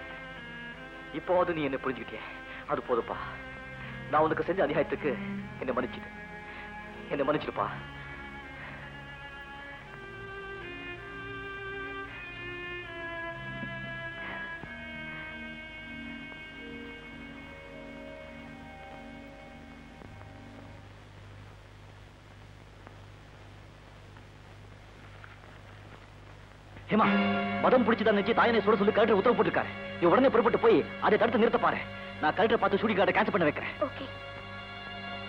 இப்போது நீ என்ன புரிஞ்சுக்கிட்டிய அது போதுப்பா நான் உனக்கு செஞ்ச அநியாயத்துக்கு என்னை மன்னிச்சிடு என்னை மன்னிச்சிடுப்பா ஹேமா மதம் பிடிச்சதா நினைச்சு தாயனை சுட சொல்லி கலெக்டர் உத்தரவு போட்டிருக்காரு நீ உடனே புறப்பட்டு போய் அதை தடுத்து நிறுத்த பாரு நான் கலெக்டர் பார்த்து ஷூட்டிங் கார்டை கேன்சல் பண்ண வைக்கிறேன் ஓகே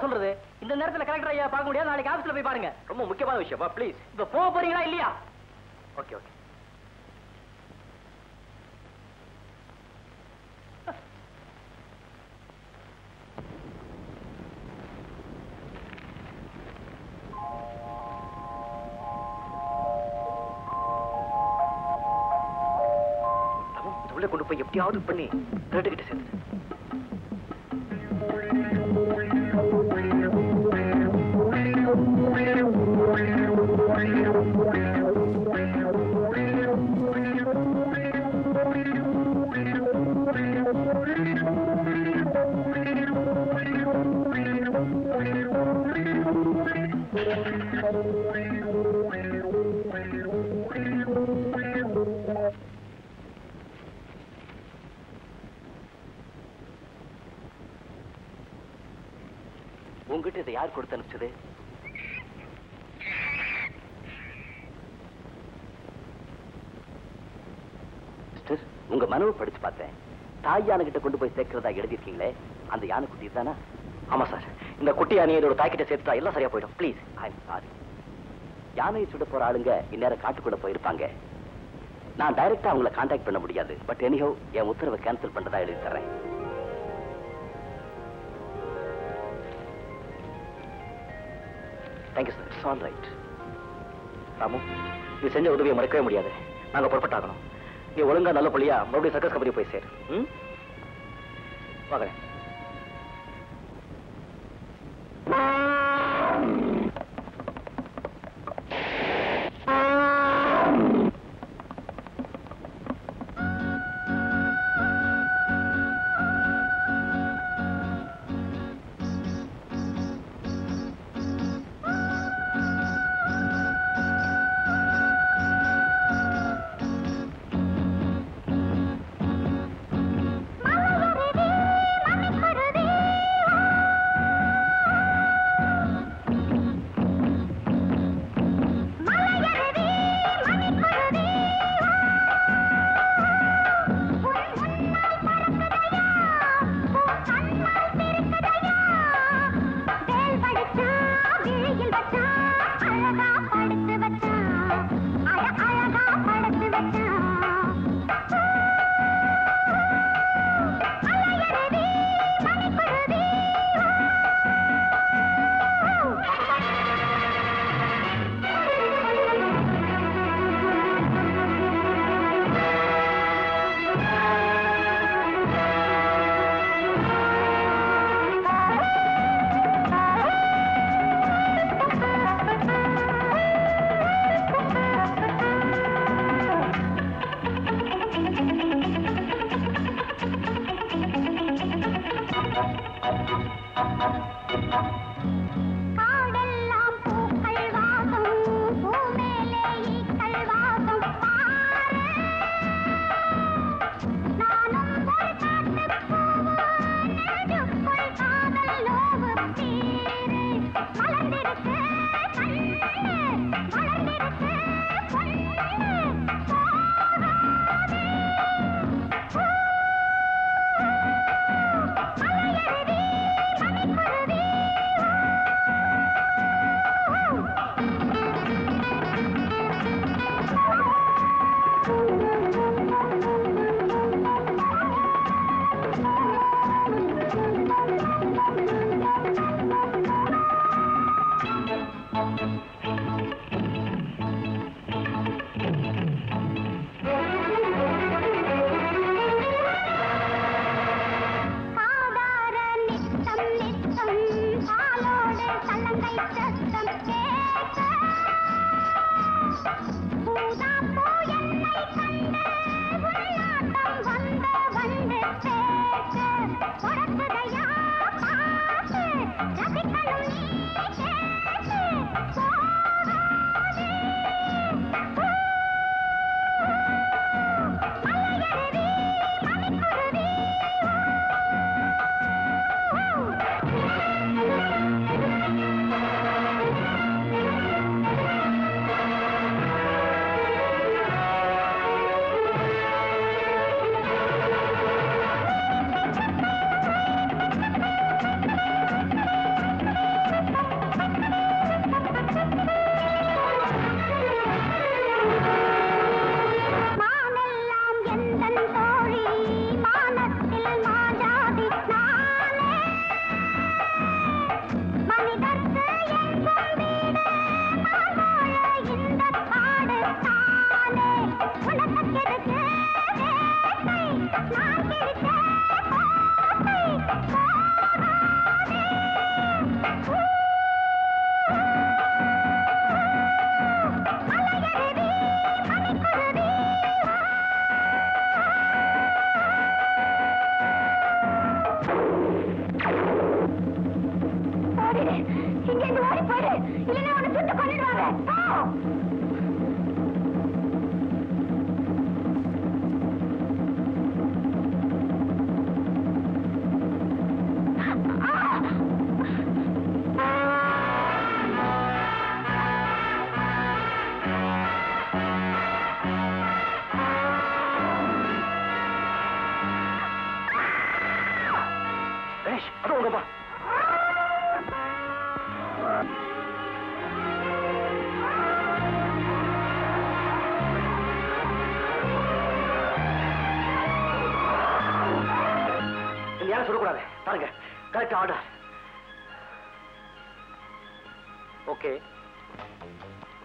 நான் சொல்றது இந்த நேரத்துல கலெக்டர் ஐயா பார்க்க முடியாது நாளைக்கு ஆபீஸ்ல போய் பாருங்க ரொம்ப முக்கியமான விஷயமா ப்ளீஸ் இப்ப போக போறீங்களா இல்லையா ஓகே ஓகே உள்ள கொண்டு போய் எப்படியாவது பண்ணி ரெண்டு கிட்ட சேர்த்து உங்ககிட்ட இதை யார் கொடுத்து அனுப்பிச்சது சிஸ்டர் உங்க மனுவை படிச்சு பார்த்தேன் தாய் யானை கிட்ட கொண்டு போய் சேர்க்கிறதா எழுதியிருக்கீங்களே அந்த யானை குட்டி தானே ஆமா சார் இந்த குட்டி யானையை இதோட தாய்கிட்ட சேர்த்துட்டா எல்லாம் சரியா போயிடும் ப்ளீஸ் ஐ சாரி யானையை சுட போற ஆளுங்க இந்நேரம் காட்டுக்குள்ள போயிருப்பாங்க நான் டைரக்டா அவங்கள காண்டாக்ட் பண்ண முடியாது பட் எனிஹோ என் உத்தரவை கேன்சல் பண்றதா எழுதி தர்றேன் thank you sir it's all right Ramu நீ செஞ்ச உதவியை மறக்கவே முடியாது நாங்க புறப்பட்டாகணும் நீ ஒழுங்கா நல்ல புள்ளியா மறுபடியும் சர்க்கஸ் கம்பெனி போய் சேரு ம் வாங்க மலரடி இல்லைன்னா உன்னை சுட்டு கொன்னுடுவாங்க போ கணேஷ் அது உங்கப்பா இந்த யாரும் சொல்லக்கூடாது பாருங்க கரெக்ட் ஆர்டர் ஓகே